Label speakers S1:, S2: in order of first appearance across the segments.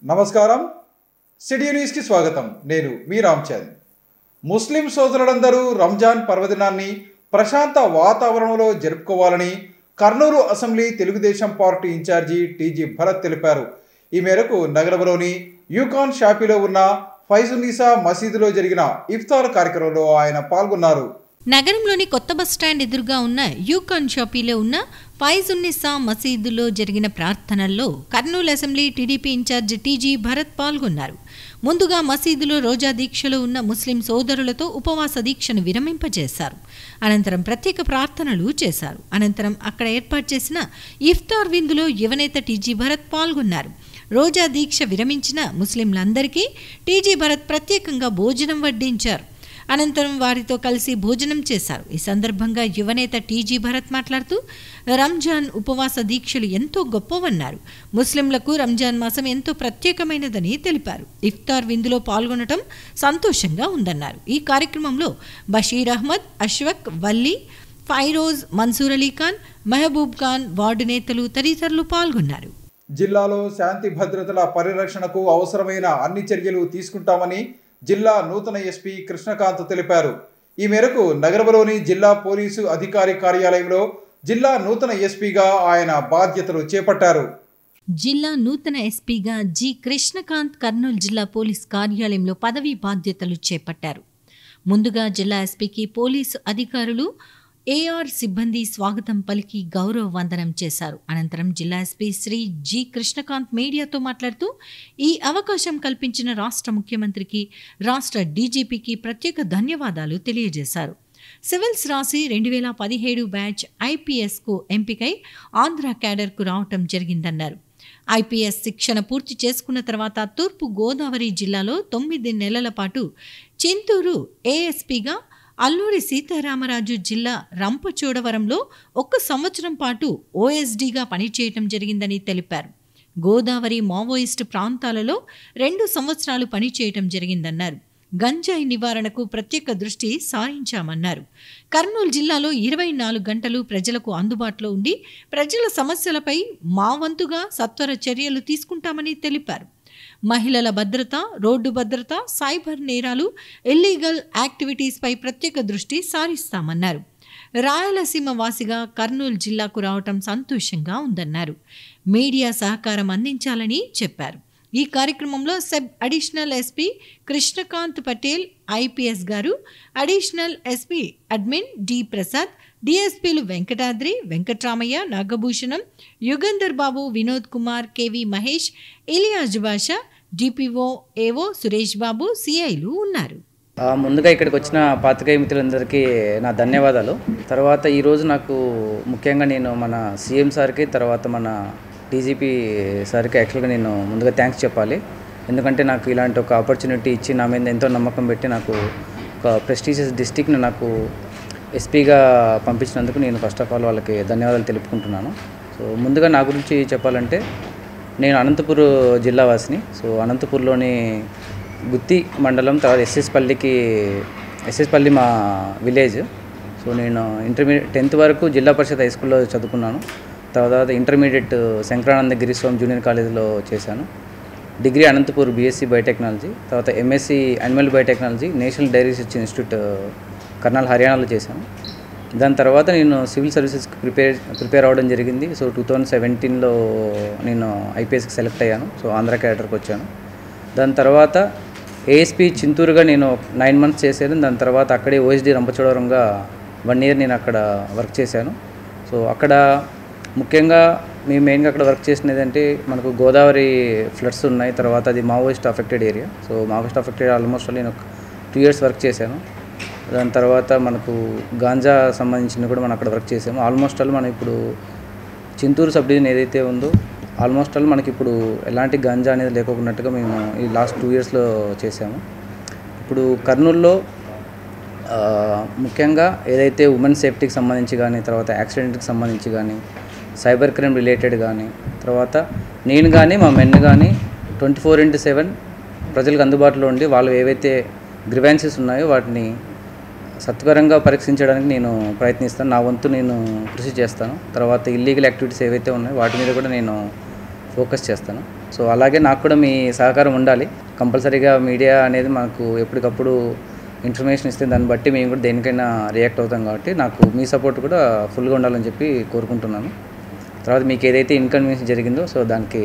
S1: నమస్కారం సిటీ న్యూస్కి స్వాగతం నేను మీ రామ్చంద్ ముస్లిం సోదరులందరూ రంజాన్ పర్వదినాన్ని ప్రశాంత వాతావరణంలో జరుపుకోవాలని Kurnool assembly Telugu Desam party incharge T G Bharat తెలిపారు ఈ మేరకు నగరంలోని యూకాన్ షాపీలో ఉన్న ఫైజున్నీసా మసీదులో జరిగిన ఇఫ్తార్ కార్యక్రమంలో ఆయన పాల్గొన్నారు
S2: నగరంలోని కొత్త బస్టాండ్ ఎదురుగా ఉన్న యూకాన్ షాపీలో ఉన్న ఫైజున్నిసా మసీదులో జరిగిన ప్రార్థనల్లో Kurnool assembly TDP incharge T G Bharat పాల్గొన్నారు ముందుగా మసీదులో రోజా దీక్షలో ఉన్న ముస్లిం సోదరులతో ఉపవాస దీక్షను విరమింపజేశారు అనంతరం ప్రత్యేక ప్రార్థనలు చేశారు అనంతరం అక్కడ ఏర్పాటు చేసిన ఇఫ్తార్ విందులో యువనేత టీజీ భరత్ పాల్గొన్నారు రోజా దీక్ష విరమించిన ముస్లింలందరికీ టీజీ భరత్ ప్రత్యేకంగా భోజనం వడ్డించారు అనంతరం వారితో కలిసి భోజనం చేశారు ఈ సందర్భంగా యువనేత టీజీ భరత్ మాట్లాడుతూ రంజాన్ ఉపవాస దీక్షలు ఎంతో గొప్పవన్నారు ముస్లింలకు రంజాన్ మాసం ఎంతో ప్రత్యేకమైనదని తెలిపారు ఇఫ్తార్ విందులో పాల్గొనడం సంతోషంగా ఉందన్నారు ఈ కార్యక్రమంలో బషీర్ అహ్మద్ అష్వక్ వల్లి ఫైరోజ్ మన్సూర్ అలీ ఖాన్ మహబూబ్ ఖాన్ వార్డు నేతలు తదితరులు పాల్గొన్నారు
S1: జిల్లాలో శాంతి భద్రతల పరిరక్షణకు అవసరమైన అన్ని చర్యలు తీసుకుంటామని జిల్లా నూతన ఎస్పీ కృష్ణకాంత్ తెలిపారు ఈ మేరకు నగరంలోని జిల్లా పోలీసు అధికారి కార్యాలయంలో జిల్లా నూతన ఎస్పీగా ఆయన బాధ్యతలు చేపట్టారు
S2: జిల్లా నూతన ఎస్పీగా జి కృష్ణకాంత్ కర్నూలు జిల్లా పోలీస్ కార్యాలయంలో పదవీ బాధ్యతలు చేపట్టారు ముందుగా జిల్లా ఎస్పీకి పోలీసు అధికారులు ఏఆర్ సిబ్బంది స్వాగతం పలికి గౌరవ వందనం చేశారు అనంతరం జిల్లా ఎస్పీ శ్రీ జి కృష్ణకాంత్ మీడియాతో మాట్లాడుతూ ఈ అవకాశం కల్పించిన రాష్ట్ర ముఖ్యమంత్రికి రాష్ట్ర డీజీపీకి ప్రత్యేక ధన్యవాదాలు తెలియజేశారు సివిల్స్ రాసి రెండు వేల పదిహేడు బ్యాచ్ ఐపీఎస్కు ఎంపికై ఆంధ్ర క్యాడర్కు రావటం జరిగిందన్నారు ఐపీఎస్ శిక్షణ పూర్తి చేసుకున్న తర్వాత తూర్పు గోదావరి జిల్లాలో తొమ్మిది నెలల పాటు చింతూరు ఏఎస్పీగా అల్లూరి సీతారామరాజు జిల్లా రంపచోడవరంలో ఒక్క సంవత్సరం పాటు ఓఎస్డీగా పనిచేయటం జరిగిందని తెలిపారు గోదావరి మావోయిస్టు ప్రాంతాలలో రెండు సంవత్సరాలు పనిచేయటం జరిగిందన్నారు గంజాయి నివారణకు ప్రత్యేక దృష్టి సారించామన్నారు కర్నూలు జిల్లాలో ఇరవై నాలుగు గంటలు ప్రజలకు అందుబాటులో ఉండి ప్రజల సమస్యలపై మా వంతుగా సత్వర చర్యలు తీసుకుంటామని తెలిపారు మహిళల భద్రత రోడ్డు భద్రత సైబర్ నేరాలు ఇల్లీగల్ యాక్టివిటీస్పై ప్రత్యేక దృష్టి సారిస్తామన్నారు రాయలసీమ వాసిగా కర్నూలు జిల్లాకు రావటం సంతోషంగా ఉందన్నారు మీడియా సహకారం అందించాలని చెప్పారు ఈ కార్యక్రమంలో sub additional SP Krishnakanth Patel IPS garu additional SP admin D Prasad డిఎస్పీలు Venkatadri Venkatramaiah Nagabhushanam Yugandhar Babu Vinod Kumar KV Mahesh Iliyaz Basha DPO AO Suresh బాబు సిఐలు ఉన్నారు
S3: ఆ, ముందుగా ఇక్కడికి వచ్చిన పాత్రికేయ మిత్రులందరికీ నా ధన్యవాదాలు తర్వాత ఈరోజు నాకు ముఖ్యంగా నేను మన సీఎం సార్కి తర్వాత మన డీజీపీ సార్కి యాక్చువల్గా నేను ముందుగా థ్యాంక్స్ చెప్పాలి ఎందుకంటే నాకు ఇలాంటి ఒక ఆపర్చునిటీ ఇచ్చి నా మీద ఎంతో నమ్మకం పెట్టి నాకు ఒక ప్రెస్టీజియస్ డిస్టిక్ని నాకు ఎస్పీగా పంపించినందుకు నేను ఫస్ట్ ఆఫ్ ఆల్ వాళ్ళకి ధన్యవాదాలు తెలుపుకుంటున్నాను సో ముందుగా నా గురించి చెప్పాలంటే నేను అనంతపూర్ జిల్లా వాసిని సో అనంతపూర్లోని గుత్తి మండలం తర్వాత ఎస్ఎస్పల్లికి ఎస్ఎస్పల్లి మా విలేజ్ సో నేను ఇంటర్మీడియట్ టెన్త్ వరకు జిల్లా పరిషత్ హై స్కూల్లో చదువుకున్నాను తర్వాత ఇంటర్మీడియట్ శంకరానంద గిరిస్వామి జూనియర్ కాలేజీలో చేశాను డిగ్రీ అనంతపూర్ బీఎస్సీ బయోటెక్నాలజీ తర్వాత MSc animal biotechnology national dairy research institute Karnal హర్యానాలో చేశాను దాని తర్వాత నేను సివిల్ సర్వీసెస్కి ప్రిపేర్ ప్రిపేర్ అవ్వడం జరిగింది సో టూ థౌజండ్ సెవెంటీన్లో నేను ఐపీఎస్కి సెలెక్ట్ అయ్యాను సో ఆంధ్ర క్యాడర్కి వచ్చాను దాని తర్వాత ఏఎస్పీ చింతూరుగా నేను నైన్ మంత్స్ చేశాను దాని తర్వాత అక్కడే ఓఎస్డి రంపచోడవరంగా వన్ ఇయర్ నేను అక్కడ వర్క్ చేశాను సో అక్కడ ముఖ్యంగా మేము మెయిన్గా అక్కడ వర్క్ చేసినది అంటే మనకు గోదావరి ఫ్లడ్స్ ఉన్నాయి తర్వాత అది Maoist affected area so Maoist affected almost నేను టూ ఇయర్స్ వర్క్ చేశాను దాని తర్వాత మనకు గాంజా సంబంధించిన కూడా మనం అక్కడ వర్క్ చేసాము ఆల్మోస్ట్ ఆల్ మనం ఇప్పుడు చింతూరు సబ్ డివిజన్ ఏదైతే ఉందో ఆల్మోస్ట్ ఆల్ మనకి ఇప్పుడు ఎలాంటి గంజా అనేది లేకపోయినట్టుగా మేము ఈ లాస్ట్ టూ ఇయర్స్లో చేసాము ఇప్పుడు కర్నూలులో ఆ, ముఖ్యంగా ఏదైతే ఉమెన్ సేఫ్టీకి సంబంధించి కానీ తర్వాత యాక్సిడెంట్కి సంబంధించి కానీ సైబర్ క్రైమ్ రిలేటెడ్ కానీ తర్వాత నేను కానీ మా మెన్ కానీ ట్వంటీ ఫోర్ ఇంటూ సెవెన్ ప్రజలకు అందుబాటులో ఉండి వాళ్ళు ఏవైతే గ్రివాన్సెస్ ఉన్నాయో వాటిని సత్వరంగా పరీక్షించడానికి నేను ప్రయత్నిస్తాను నా వంతు నేను కృషి చేస్తాను తర్వాత ఇల్లీగల్ యాక్టివిటీస్ ఏవైతే ఉన్నాయో వాటి మీద కూడా నేను ఫోకస్ చేస్తాను సో అలాగే నాకు కూడా మీ సహకారం ఉండాలి కంపల్సరీగా మీడియా అనేది మనకు ఎప్పటికప్పుడు ఇన్ఫర్మేషన్ ఇస్తే దాన్ని బట్టి మేము కూడా దేనికైనా రియాక్ట్ అవుతాం కాబట్టి నాకు మీ సపోర్ట్ కూడా ఫుల్గా ఉండాలని చెప్పి కోరుకుంటున్నాను తర్వాత మీకు ఏదైతే ఇన్కన్వీనియన్స్ జరిగిందో సో దానికి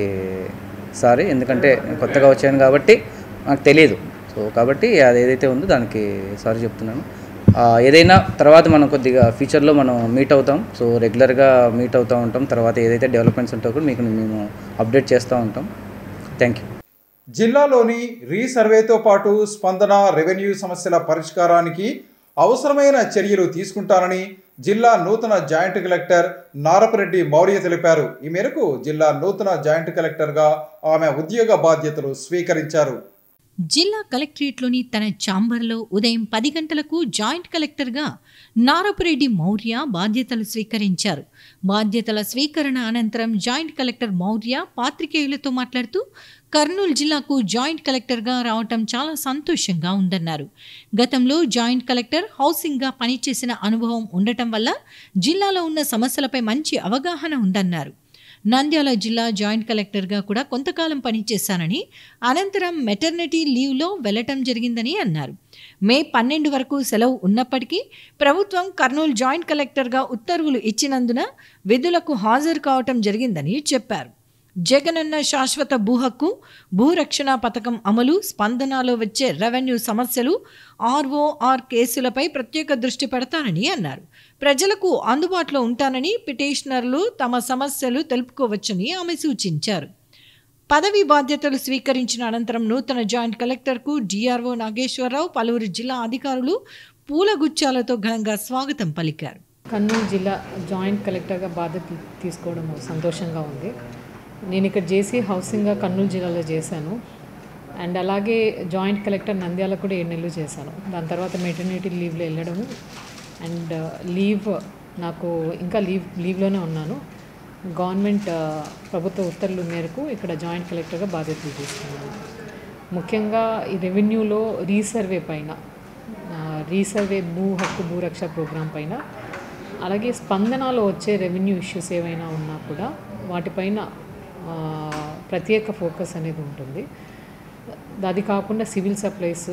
S3: సారీ ఎందుకంటే నేను కొత్తగా వచ్చాను కాబట్టి నాకు తెలియదు సో కాబట్టి అది ఏదైతే ఉందో దానికి సారీ చెప్తున్నాను ఆ, ఏదైనా తర్వాత మనం కొద్దిగా ఫ్యూచర్లో మనం మీట్ అవుతాం సో రెగ్యులర్గా మీట్ అవుతూ ఉంటాం తర్వాత ఏదైతే డెవలప్మెంట్స్ ఉంటాయో కూడా మీకు మేము అప్డేట్ చేస్తూ ఉంటాం థ్యాంక్ యూ
S1: జిల్లాలోని రీసర్వేతో పాటు స్పందన రెవెన్యూ సమస్యల పరిష్కారానికి అవసరమైన చర్యలు తీసుకుంటారని జిల్లా నూతన జాయింట్ కలెక్టర్ నారపరెడ్డి మౌర్య తెలిపారు ఈ మేరకు జిల్లా నూతన జాయింట్ కలెక్టర్గా ఆమె ఉద్యోగ బాధ్యతలు స్వీకరించారు
S2: జిల్లా కలెక్టరేట్లోని తన ఛాంబర్లో ఉదయం పది గంటలకు జాయింట్ కలెక్టర్గా నారపురెడ్డి మౌర్య బాధ్యతలు స్వీకరించారు బాధ్యతల స్వీకరణ అనంతరం జాయింట్ కలెక్టర్ మౌర్య పాత్రికేయులతో మాట్లాడుతూ కర్నూలు జిల్లాకు జాయింట్ కలెక్టర్గా రావటం చాలా సంతోషంగా ఉందన్నారు గతంలో జాయింట్ కలెక్టర్ హౌసింగ్గా పనిచేసిన అనుభవం ఉండటం వల్ల జిల్లాలో ఉన్న సమస్యలపై మంచి అవగాహన ఉందన్నారు నంద్యాల జిల్లా జాయింట్ కలెక్టర్గా కూడా కొంతకాలం పనిచేశానని అనంతరం మెటర్నిటీ లీవ్లో వెళ్లటం జరిగిందని అన్నారు మే పన్నెండు వరకు సెలవు ఉన్నప్పటికీ ప్రభుత్వం కర్నూలు జాయింట్ కలెక్టర్గా ఉత్తర్వులు ఇచ్చినందున విధులకు హాజరు కావటం జరిగిందని చెప్పారు జగనన్న శాశ్వత భూ హక్కు భూరక్షణ పథకం అమలు స్పందనలో వచ్చే రెవెన్యూ సమస్యలు ఆర్ఓఆర్ కేసులపై ప్రత్యేక దృష్టి పెడతానని అన్నారు ప్రజలకు అందుబాటులో ఉంటానని పిటిషనర్లు తమ సమస్యలు తెలుపుకోవచ్చని ఆమె సూచించారు పదవి బాధ్యతలు స్వీకరించిన అనంతరం నూతన జాయింట్ కలెక్టర్కు డిఆర్ఓ నాగేశ్వరరావు పలువురు జిల్లా అధికారులు పూలగుచ్చాలతో ఘనంగా స్వాగతం పలికారు
S4: కర్నూలు జిల్లా జాయింట్ కలెక్టర్గా బాధ్యత తీసుకోవడం సంతోషంగా ఉంది నేను ఇక్కడ జేసీ హౌసింగ్గా కర్నూలు జిల్లాలో చేశాను అండ్ అలాగే జాయింట్ కలెక్టర్ నంద్యాల కూడా ఏడు నెలలు చేశాను దాని తర్వాత మెటర్నిటీ లీవ్లో వెళ్ళడము అండ్ లీవ్ నాకు ఇంకా లీవ్ లీవ్లోనే ఉన్నాను గవర్నమెంట్ ఆ, ప్రభుత్వ ఉత్తర్వుల మేరకు ఇక్కడ జాయింట్ కలెక్టర్గా బాధ్యతలు తీసుకున్నాను ముఖ్యంగా ఈ రెవెన్యూలో రీసర్వే పైన ఆ, రీసర్వే భూ హక్కు భూరక్ష ప్రోగ్రాం పైన అలాగే స్పందనలో వచ్చే రెవెన్యూ ఇష్యూస్ ఏవైనా ఉన్నా కూడా వాటిపైన ఆ, ప్రత్యేక ఫోకస్ అనేది ఉంటుంది అది కాకుండా సివిల్ సప్లైస్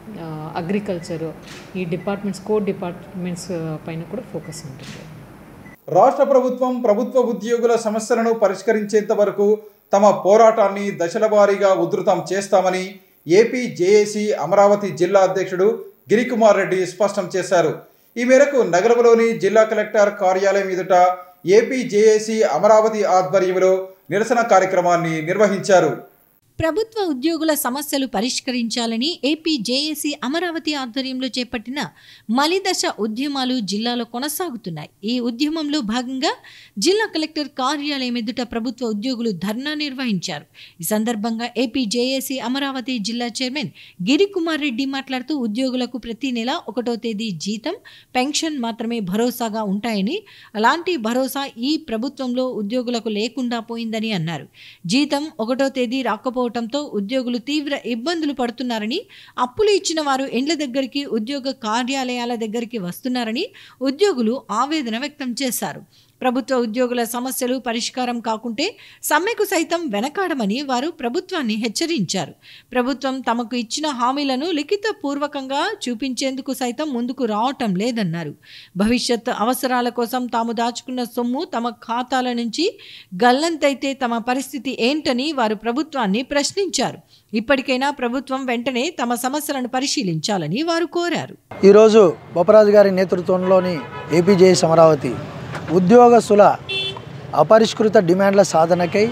S4: అగ్రికల్చర్ ఈ డిపార్ట్మెంట్స్ కోర్ డిపార్ట్మెంట్స్ పైన కూడా ఫోకస్ ఉంటుంది
S1: రాష్ట్ర ప్రభుత్వం ప్రభుత్వ ఉద్యోగుల సమస్యలను పరిష్కరించేంత వరకు తమ పోరాటాన్ని దశల వారీగా ఉధృతం చేస్తామని ఏపీ జేఏసీ అమరావతి జిల్లా అధ్యక్షుడు గిరికుమార్ రెడ్డి స్పష్టం చేశారు ఈ మేరకు నగరంలోని జిల్లా కలెక్టర్ కార్యాలయం ఎదుట ఏపీ జేఏసీ అమరావతి ఆధ్వర్యంలో నిరసన కార్యక్రమాన్ని నిర్వహించారు
S2: ప్రభుత్వ ఉద్యోగుల సమస్యలు పరిష్కరించాలని ఏపీ జేఏసీ అమరావతి ఆధ్వర్యంలో చేపట్టిన మలిదశ ఉద్యమాలు జిల్లాలో కొనసాగుతున్నాయి ఈ ఉద్యమంలో భాగంగా జిల్లా కలెక్టర్ కార్యాలయం ఎదుట ప్రభుత్వ ఉద్యోగులు ధర్నా నిర్వహించారు ఈ సందర్భంగా ఏపీ జేఏసీ అమరావతి జిల్లా చైర్మన్ గిరికుమార్ రెడ్డి మాట్లాడుతూ ఉద్యోగులకు ప్రతి నెల ఒకటో తేదీ జీతం పెన్షన్ మాత్రమే భరోసాగా ఉంటాయని అలాంటి భరోసా ఈ ప్రభుత్వంలో ఉద్యోగులకు లేకుండా పోయిందని అన్నారు జీతం ఒకటో తేదీ రాకపోవడంతో ఉద్యోగులు తీవ్ర ఇబ్బందులు పడుతున్నారని అప్పులు ఇచ్చిన వారు ఇండ్ల దగ్గరికి ఉద్యోగ కార్యాలయాల దగ్గరికి వస్తున్నారని ఉద్యోగులు ఆవేదన వ్యక్తం చేశారు ప్రభుత్వ ఉద్యోగుల సమస్యలు పరిష్కారం కాకుంటే సమ్మెకు సైతం వెనకాడమని వారు ప్రభుత్వాన్ని హెచ్చరించారు ప్రభుత్వం తమకు ఇచ్చిన హామీలను లిఖిత పూర్వకంగా చూపించేందుకు సైతం ముందుకు రావటం లేదన్నారు భవిష్యత్ అవసరాల కోసం తాము దాచుకున్న సొమ్ము తమ ఖాతాల నుంచి గల్లంతైతే తమ పరిస్థితి ఏంటని వారు ప్రభుత్వాన్ని ప్రశ్నించారు ఇప్పటికైనా ప్రభుత్వం వెంటనే తమ సమస్యలను పరిశీలించాలని వారు కోరారు
S5: ఈరోజు బొప్పరాజు గారి నేతృత్వంలోని ఏపీజేఎస్ అమరావతి ఉద్యోగస్తుల అపరిష్కృత డిమాండ్ల సాధనకై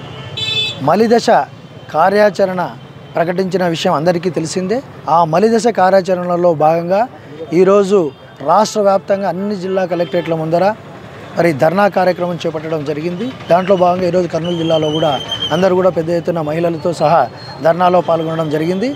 S5: మలిదశ కార్యాచరణ ప్రకటించిన విషయం అందరికీ తెలిసిందే ఆ మలిదశ కార్యాచరణలో భాగంగా ఈరోజు రాష్ట్ర వ్యాప్తంగా అన్ని జిల్లా కలెక్టరేట్ల ముందర మరి ధర్నా కార్యక్రమం చేపట్టడం జరిగింది దాంట్లో భాగంగా ఈరోజు కర్నూలు జిల్లాలో కూడా అందరూ కూడా పెద్ద ఎత్తున మహిళలతో సహా ధర్నాలో పాల్గొనడం జరిగింది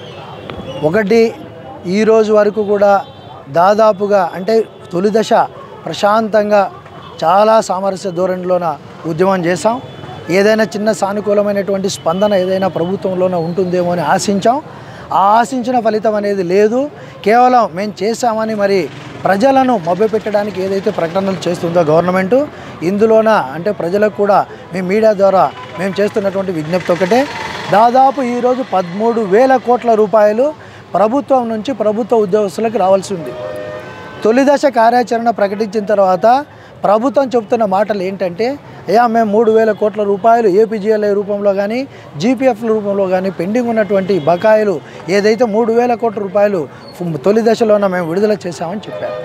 S5: ఒకటి ఈ రోజు వరకు కూడా దాదాపుగా అంటే తొలి దశ ప్రశాంతంగా చాలా సామరస్య ధోరణిలోన ఉద్యమం చేశాం ఏదైనా చిన్న సానుకూలమైనటువంటి స్పందన ఏదైనా ప్రభుత్వంలోనే ఉంటుందేమో అని ఆశించాం ఆ ఆశించిన ఫలితం అనేది లేదు కేవలం మేము చేశామని మరి ప్రజలను మభ్యపెట్టడానికి ఏదైతే ప్రకటనలు చేస్తుందో గవర్నమెంటు ఇందులోన అంటే ప్రజలకు కూడా మేము మీడియా ద్వారా మేము చేస్తున్నటువంటి విజ్ఞప్తి ఒకటే దాదాపు ఈరోజు పదమూడు వేల కోట్ల రూపాయలు ప్రభుత్వం నుంచి ప్రభుత్వ ఉద్యోగస్తులకు రావాల్సి ఉంది తొలి దశ కార్యాచరణ ప్రకటించిన తర్వాత ప్రభుత్వం చెప్తున్న మాటలు ఏంటంటే అయ్యా మేము మూడు వేల కోట్ల రూపాయలు ఏపీజీఎల్ఐ రూపంలో కానీ జీపీఎఫ్ రూపంలో కానీ పెండింగ్ ఉన్నటువంటి బకాయిలు ఏదైతే మూడు వేల కోట్ల రూపాయలు ఫు- తొలి దశలోన మేము విడుదల చేశామని చెప్పారు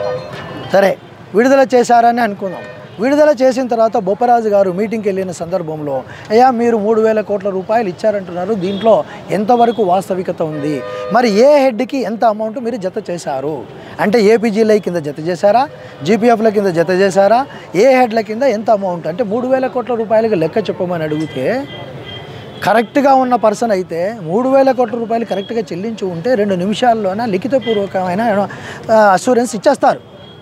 S5: సరే విడుదల చేశారని అనుకుందాం విడుదల చేసిన తర్వాత బొప్పరాజు గారు మీటింగ్కి వెళ్ళిన సందర్భంలో అయ్యా మీరు మూడు వేల కోట్ల రూపాయలు ఇచ్చారంటున్నారు దీంట్లో ఎంతవరకు వాస్తవికత ఉంది మరి ఏ హెడ్కి ఎంత అమౌంట్ మీరు జత చేశారు అంటే ఏపీజీలై కింద జత చేశారా జీపీఎఫ్ల కింద జత చేశారా ఏ హెడ్ల కింద ఎంత అమౌంట్ అంటే మూడు వేల కోట్ల రూపాయలకు లెక్క చెప్పమని అడిగితే కరెక్ట్గా ఉన్న పర్సన్ అయితే మూడు వేల కోట్ల రూపాయలు కరెక్ట్గా చెల్లించి ఉంటే రెండు నిమిషాల్లోన లిఖితపూర్వకమైన అసూరెన్స్ ఇచ్చేస్తారు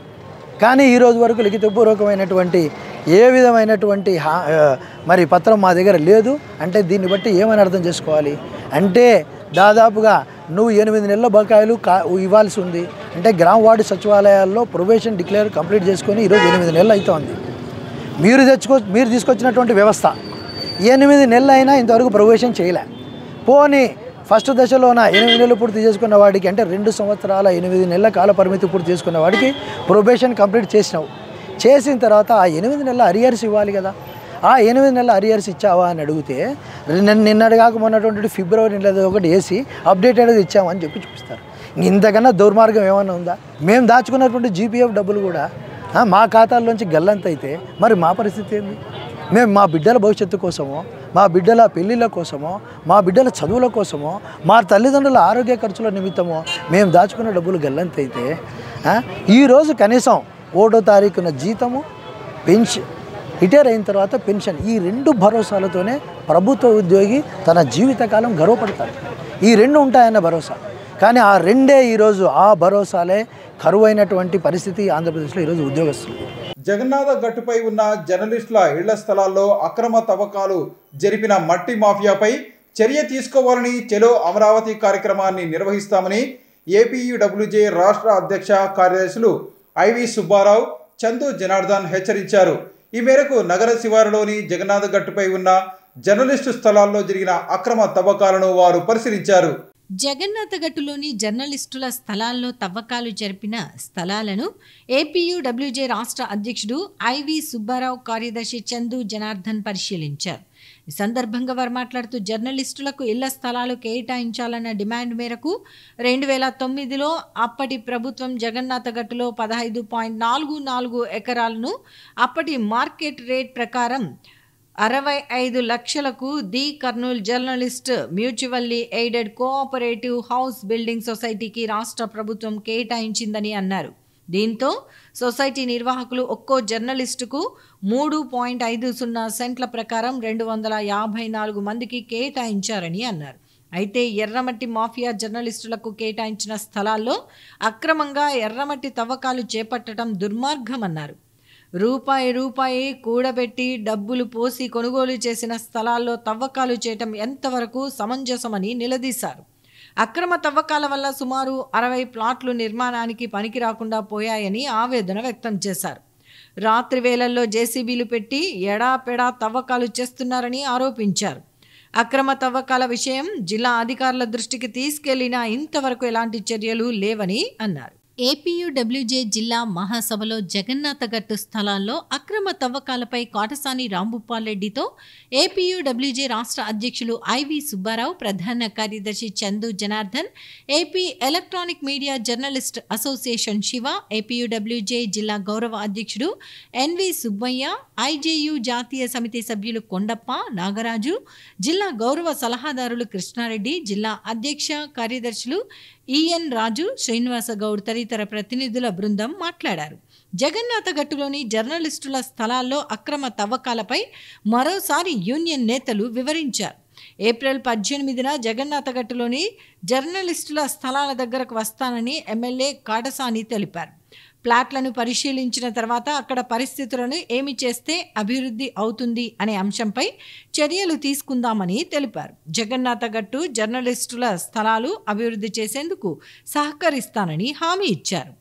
S5: కానీ ఈ రోజు వరకు లిఖితపూర్వకమైనటువంటి ఏ విధమైనటువంటి హా- ఆ, మరి పత్రం మా దగ్గర లేదు అంటే దీన్ని బట్టి ఏమని అర్థం చేసుకోవాలి అంటే దాదాపుగా నువ్వు ఎనిమిది నెలల బకాయిలు కా ఇవ్వాల్సి ఉంది అంటే గ్రామ వార్డు సచివాలయాల్లో ప్రొబేషన్ డిక్లేర్ కంప్లీట్ చేసుకొని ఈరోజు ఎనిమిది నెలలు అవుతోంది మీరు తెచ్చుకో మీరు తీసుకొచ్చినటువంటి వ్యవస్థ ఎనిమిది నెలలు అయినా ఇంతవరకు ప్రవేశం చేయలే పోనీ ఫస్ట్ దశలోన ఎనిమిది నెలలు పూర్తి చేసుకున్న వాడికి అంటే రెండు సంవత్సరాల ఎనిమిది నెలల కాల పరిమితి పూర్తి చేసుకున్న వాడికి ప్రొబేషన్ కంప్లీట్ చేసినావు చేసిన తర్వాత ఆ ఎనిమిది నెలల అరియర్స్ ఇవ్వాలి కదా ఆ ఎనిమిది నెలల అరియర్స్ ఇచ్చావా అని అడిగితే నిన్న నిన్నటి కాక మొన్నటువంటి ఫిబ్రవరి నెల ఒకటి వేసి అప్డేటెడ్గా ఇచ్చామని చెప్పి చూపిస్తారు ఇంతకన్నా దుర్మార్గం ఏమైనా ఉందా మేము దాచుకున్నటువంటి జీపీఎఫ్ డబ్బులు కూడా ఆ, మా ఖాతాల్లోంచి గల్లంత అయితే మరి మా పరిస్థితి ఏంది మేము మా బిడ్డల భవిష్యత్తు కోసమో మా బిడ్డల పెళ్ళిళ్ళ కోసమో మా బిడ్డల చదువుల కోసమో మా తల్లిదండ్రుల ఆరోగ్య ఖర్చుల నిమిత్తమో మేము దాచుకున్న డబ్బులు గల్లంత అయితే ఆ, ఈరోజు కనీసం ఒకటో తారీఖున జీతము పెన్షన్ రిటైర్ అయిన తర్వాత పెన్షన్ ఈ రెండు భరోసాలతోనే ప్రభుత్వ ఉద్యోగి తన జీవితకాలం గర్వపడతాడు ఈ రెండు ఉంటాయన్న భరోసా కానీ ఆ రెండే ఈరోజు ఆ భరోసాలే కరువైనటువంటి పరిస్థితి ఆంధ్రప్రదేశ్లో ఈరోజు ఉద్యోగస్తులు
S1: జగన్నాథ గట్టుపై ఉన్న జర్నలిస్టుల ఇళ్ల స్థలాల్లో అక్రమ తవ్వకాలు జరిపిన మట్టి మాఫియాపై చర్య తీసుకోవాలని చెలో అమరావతి కార్యక్రమాన్ని నిర్వహిస్తామని ఏపీయూడబ్ల్యూజే రాష్ట్ర అధ్యక్ష కార్యదర్శులు ఐవి సుబ్బారావు చందు జనార్దన్ హెచ్చరించారు ఈ మేరకు నగర శివారులోని జగన్నాథ గట్టుపై ఉన్న జర్నలిస్టు స్థలాల్లో జరిగిన అక్రమ తవ్వకాలను వారు పరిశీలించారు
S2: జగన్నాథగట్టులోని జర్నలిస్టుల స్థలాల్లో తవ్వకాలు జరిపిన స్థలాలను ఏపీయూడబ్ల్యూజే రాష్ట్ర అధ్యక్షుడు ఐవి సుబ్బారావు కార్యదర్శి చందు జనార్దన్ పరిశీలించారు ఈ సందర్భంగా వారు మాట్లాడుతూ జర్నలిస్టులకు ఇళ్ల స్థలాలు కేటాయించాలన్న డిమాండ్ మేరకు రెండు వేల తొమ్మిదిలో అప్పటి ప్రభుత్వం జగన్నాథగట్టులో పదహైదు పాయింట్ నాలుగు నాలుగు ఎకరాలను అప్పటి మార్కెట్ రేట్ ప్రకారం అరవై ఐదు లక్షలకు the Kurnool journalist mutually aided cooperative house building సొసైటీకి రాష్ట్ర ప్రభుత్వం కేటాయించిందని అన్నారు దీంతో సొసైటీ నిర్వాహకులు ఒక్కో జర్నలిస్టుకు మూడు పాయింట్ ఐదు సున్నా సెంట్ల ప్రకారం రెండు వందల యాభై నాలుగు మందికి కేటాయించారని అన్నారు అయితే ఎర్రమట్టి మాఫియా జర్నలిస్టులకు కేటాయించిన స్థలాల్లో అక్రమంగా ఎర్రమట్టి తవ్వకాలు చేపట్టడం దుర్మార్గమన్నారు రూపాయి రూపాయి కూడబెట్టి డబ్బులు పోసి కొనుగోలు చేసిన స్థలాల్లో తవ్వకాలు చేయటం ఎంతవరకు సమంజసమని నిలదీశారు అక్రమ తవ్వకాల వల్ల సుమారు అరవై ప్లాట్లు నిర్మాణానికి పనికి రాకుండా పోయాయని ఆవేదన వ్యక్తం చేశారు రాత్రి వేళల్లో జేసీబీలు పెట్టి ఎడాపెడా తవ్వకాలు చేస్తున్నారని ఆరోపించారు అక్రమ తవ్వకాల విషయం జిల్లా అధికారుల దృష్టికి తీసుకెళ్లినా ఇంతవరకు ఎలాంటి చర్యలు లేవని అన్నారు ఏపీయూడబ్ల్యూజే జిల్లా మహాసభలో జగన్నాథగట్టు స్థలాల్లో అక్రమ తవ్వకాలపై కాటసాని రాంభూపాల్ రెడ్డితో ఏపీయూడబ్ల్యూజే రాష్ట్ర అధ్యక్షులు ఐవి సుబ్బారావు ప్రధాన కార్యదర్శి Chandu Janardhan AP electronic media journalist association Siva APUWJ జిల్లా గౌరవ అధ్యక్షుడు ఎన్వి సుబ్బయ్య ఐజేయు జాతీయ సమితి సభ్యులు కొండప్ప నాగరాజు జిల్లా గౌరవ సలహాదారులు కృష్ణారెడ్డి జిల్లా అధ్యక్ష కార్యదర్శులు ఈఎన్ రాజు శ్రీనివాస గౌడ్ తదితర ప్రతినిధుల బృందం మాట్లాడారు జగన్నాథ గట్టులోని జర్నలిస్టుల స్థలాల్లో అక్రమ తవ్వకాలపై మరోసారి యూనియన్ నేతలు వివరించారు ఏప్రిల్ పద్దెనిమిదిన జగన్నాథగట్టులోని జర్నలిస్టుల స్థలాల దగ్గరకు వస్తానని ఎమ్మెల్యే కాటసాని తెలిపారు ప్లాట్లను పరిశీలించిన తర్వాత అక్కడ పరిస్థితులను ఏమి చేస్తే అభివృద్ధి అవుతుంది అనే అంశంపై చర్యలు తీసుకుందామని తెలిపారు జగన్నాథగట్టు జర్నలిస్టుల స్థలాలు అభివృద్ధి చేసేందుకు సహకరిస్తానని హామీ ఇచ్చారు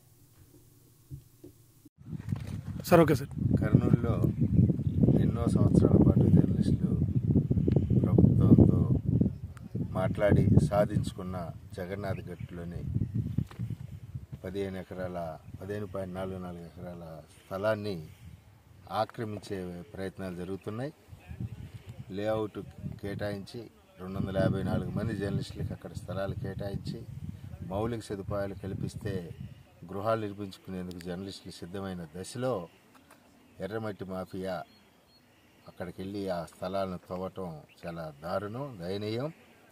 S5: సార్ ఓకే సార్
S6: కర్నూలులో ఎన్నో సంవత్సరాల పాటు జర్నలిస్టులు ప్రభుత్వంతో మాట్లాడి సాధించుకున్న జగన్నాథ్ గట్టులోని పదిహేను ఎకరాల పదిహేను పాయింట్ నాలుగు నాలుగు ఎకరాల స్థలాన్ని ఆక్రమించే ప్రయత్నాలు జరుగుతున్నాయి లేఅవుట్ కేటాయించి రెండు వందల యాభై నాలుగు మంది జర్నలిస్టులకు అక్కడ స్థలాలు కేటాయించి మౌలిక సదుపాయాలు కల్పిస్తే గృహాలు నిర్మించుకునేందుకు జర్నలిస్టులు సిద్ధమైన దశలో ఎర్రమట్టి మాఫియా అక్కడికి వెళ్ళి ఆ స్థలాలను తవ్వటం చాలా దారుణం దయనీయం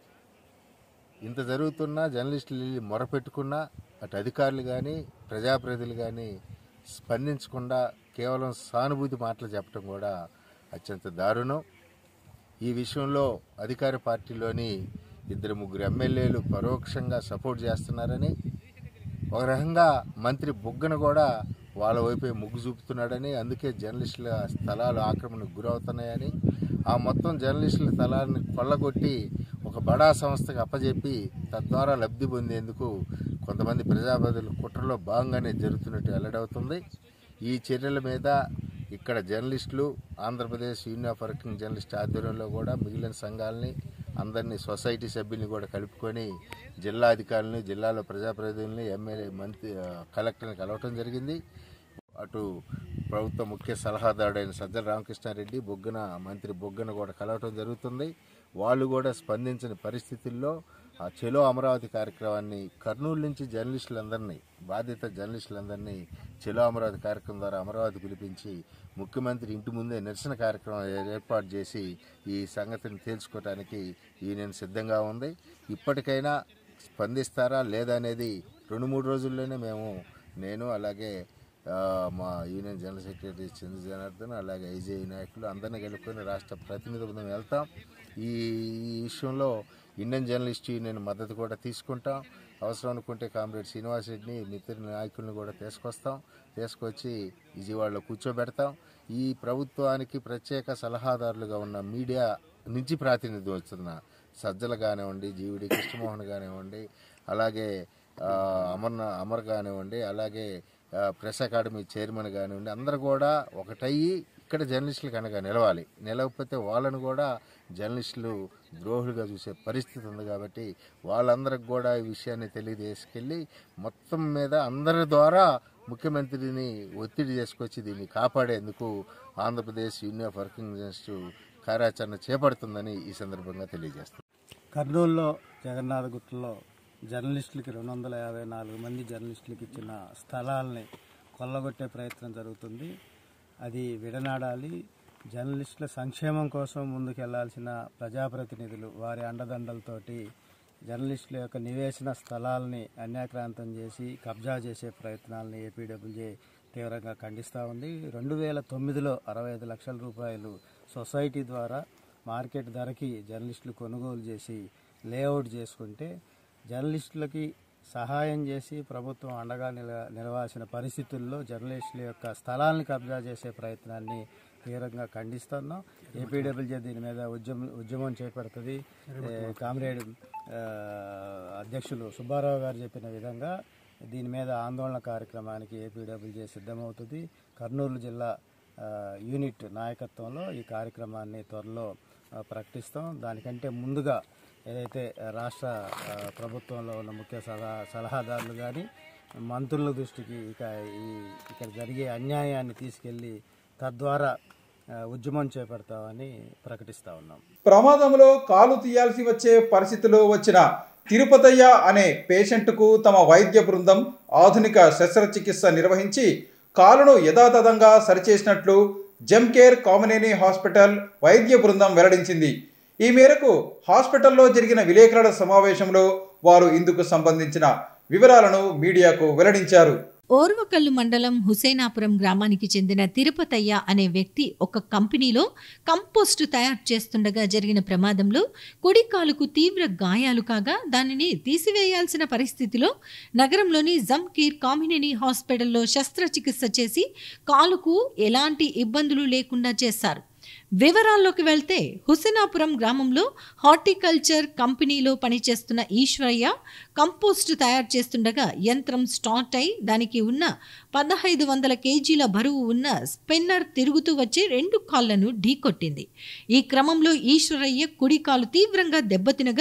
S6: ఇంత జరుగుతున్నా జర్నలిస్టులు వెళ్ళి మొరపెట్టుకున్నా అటు అధికారులు కానీ ప్రజాప్రతినిధులు కానీ స్పందించకుండా కేవలం సానుభూతి మాటలు చెప్పడం కూడా అత్యంత దారుణం ఈ విషయంలో అధికార పార్టీలోని ఇద్దరు ముగ్గురు ఎమ్మెల్యేలు పరోక్షంగా సపోర్ట్ చేస్తున్నారని ఒక రకంగా మంత్రి బుగ్గన కూడా వాళ్ళ వైపే మొగ్గు చూపుతున్నాడని అందుకే జర్నలిస్టుల స్థలాలు ఆక్రమణకు గురవుతున్నాయని ఆ మొత్తం జర్నలిస్టుల స్థలాన్ని కొల్లగొట్టి ఒక బడా సంస్థకు అప్పజెప్పి తద్వారా లబ్ధి పొందేందుకు కొంతమంది ప్రజాప్రతినిధుల కుట్రలో భాగంగానే జరుగుతున్నట్టు వెల్లడవుతుంది ఈ చర్యల మీద ఇక్కడ జర్నలిస్టులు Andhra Pradesh union of working journalist ఆధ్వర్యంలో కూడా మిగిలిన సంఘాలని అందరినీ సొసైటీ సభ్యుల్ని కూడా కలుపుకొని జిల్లా అధికారులని జిల్లాలో ప్రజాప్రతినిధుల్ని ఎమ్మెల్యే మంత్రి ఆ, కలెక్టర్ని కలవటం జరిగింది అటు ప్రభుత్వ ముఖ్య సలహాదారుడైన సజ్జల రామకృష్ణారెడ్డి బొగ్గన మంత్రి బొగ్గన కూడా కలవటం జరుగుతుంది వాళ్ళు కూడా స్పందించిన పరిస్థితుల్లో ఆ చెలో అమరావతి కార్యక్రమాన్ని కర్నూలు నుంచి జర్నలిస్టులందరినీ బాధిత జర్నలిస్టులందరినీ చెలో అమరావతి కార్యక్రమం ద్వారా అమరావతి పిలిపించి ముఖ్యమంత్రి ఇంటి ముందే నిరసన కార్యక్రమం ఏ- ఏర్పాటు చేసి ఈ సంగతిని తేల్చుకోవడానికి యూనియన్ సిద్ధంగా ఉంది ఇప్పటికైనా స్పందిస్తారా లేదా అనేది రెండు మూడు రోజుల్లోనే మేము నేను అలాగే ఆ, మా union general secretary Chandra Janardhan అలాగే ఐజే నాయకులు అందరినీ కలుపుకొని రాష్ట్ర ప్రతినిధి బృందం వెళ్తాం ఈ ఈ విషయంలో ఇండియన్ జర్నలిస్ట్ యూనియన్ మద్దతు కూడా తీసుకుంటాం అవసరం అనుకుంటే కామ్రేడ్ శ్రీనివాస్ రెడ్డిని మిత్ర నాయకుల్ని కూడా తీసుకొస్తాం తీసుకొచ్చి విజయవాడలో కూర్చోబెడతాం ఈ ప్రభుత్వానికి ప్రత్యేక సలహాదారులుగా ఉన్న మీడియా నుంచి ప్రాతినిధ్యం వస్తున్న సజ్జలు కానివ్వండి జీవిడి కృష్ణమోహన్ కానివ్వండి అలాగే ఆ, అమర్న అమర్ కానివ్వండి అలాగే ఆ, ప్రెస్ అకాడమీ చైర్మన్ కానివ్వండి అందరు కూడా ఒకటయ్యి ఇక్కడ జర్నలిస్టులకు అనగా నిలవాలి నిలవకపోతే వాళ్ళను కూడా జర్నలిస్టులు ద్రోహులుగా చూసే పరిస్థితి ఉంది కాబట్టి వాళ్ళందరికి కూడా ఈ విషయాన్ని తెలియజేసుకెళ్ళి మొత్తం మీద అందరి ద్వారా ముఖ్యమంత్రిని ఒత్తిడి చేసుకొచ్చి దీన్ని కాపాడేందుకు Andhra Pradesh union of working journalist కార్యాచరణ చేపడుతుందని ఈ సందర్భంగా తెలియజేస్తాను
S7: కర్నూలులో జగన్నాథ గుట్టలో జర్నలిస్టులకి రెండు వందల యాభై నాలుగు మంది జర్నలిస్టులకి ఇచ్చిన స్థలాల్ని కొల్లగొట్టే ప్రయత్నం జరుగుతుంది అది విడనాడాలి జర్నలిస్టుల సంక్షేమం కోసం ముందుకెళ్లాల్సిన ప్రజాప్రతినిధులు వారి అండదండలతోటి జర్నలిస్టుల యొక్క నివేశన స్థలాల్ని అన్యాక్రాంతం చేసి కబ్జా చేసే ప్రయత్నాలని ఏపీడబ్ల్యూజే తీవ్రంగా ఖండిస్తూ ఉంది రెండు వేల తొమ్మిదిలో అరవై ఐదు లక్షల రూపాయలు సొసైటీ ద్వారా మార్కెట్ ధరకి జర్నలిస్టులు కొనుగోలు చేసి లేఅవుట్ చేసుకుంటే జర్నలిస్టులకి సహాయం చేసి ప్రభుత్వం అండగా నిల నిలవాల్సిన పరిస్థితుల్లో జర్నలిస్టుల యొక్క స్థలాలను కబ్జా చేసే ప్రయత్నాన్ని తీవ్రంగా ఖండిస్తున్నాం ఏపీడబ్ల్యూజే దీని మీద ఉద్యమం ఉద్యమం చేపడుతుంది ఏ, కామ్రేడ్ ఆ, అధ్యక్షులు సుబ్బారావు గారు చెప్పిన విధంగా దీని మీద ఆందోళన కార్యక్రమానికి ఏపీడబ్ల్యూజే సిద్ధమవుతుంది కర్నూలు జిల్లా ఆ, యూనిట్ నాయకత్వంలో ఈ కార్యక్రమాన్ని త్వరలో ఆ, ప్రకటిస్తాం దానికంటే ముందుగా ఏదైతే రాష్ట్ర ఆ, ప్రభుత్వంలో ఉన్న ముఖ్య సలహా సలహాదారులు కానీ మంత్రుల దృష్టికి ఇక ఈ ఇక్కడ జరిగే అన్యాయాన్ని తీసుకెళ్ళి తద్వారా ఆ, ఉద్యమం చేపడతామని ప్రకటిస్తా ఉన్నాం
S1: ప్రమాదంలో కాలు తీయాల్సి వచ్చే పరిస్థితిలో వచ్చిన తిరుపతయ్య అనే పేషెంట్కు తమ వైద్య బృందం ఆధునిక శస్త్రచికిత్స నిర్వహించి కాలును యథాతథంగా సరిచేసినట్లు జెమ్కేర్ కామినేని హాస్పిటల్ వైద్య బృందం వెల్లడించింది ఈ మేరకు హాస్పిటల్లో జరిగిన విలేకరుల సమావేశంలో వారు ఇందుకు సంబంధించిన వివరాలను మీడియాకు వెల్లడించారు
S2: ఓర్వకల్లు మండలం హుసేనాపురం గ్రామానికి చెందిన తిరుపతయ్య అనే వ్యక్తి ఒక కంపెనీలో కంపోస్టు తయారు చేస్తుండగా జరిగిన ప్రమాదంలో కుడి కాలుకు తీవ్ర గాయాలు కాగా దానిని తీసివేయాల్సిన పరిస్థితిలో నగరంలోని జంకీర్ కామినేని హాస్పిటల్లో శస్త్రచికిత్స చేసి కాలుకు ఎలాంటి ఇబ్బందులు లేకుండా చేశారు వివరాల్లోకి వెళ్తే హుసేనాపురం గ్రామంలో హార్టికల్చర్ కంపెనీలో పనిచేస్తున్న ఈశ్వరయ్య కంపోస్ట్ తయారు చేస్తుండగా యంత్రం స్టార్ట్ అయి దానికి ఉన్న పదహైదు వందల కేజీల బరువు ఉన్న స్పిన్నర్ తిరుగుతూ వచ్చి రెండు కాళ్లను ఢీకొట్టింది ఈ క్రమంలో ఈశ్వరయ్య కుడి కాలు తీవ్రంగా దెబ్బతినగా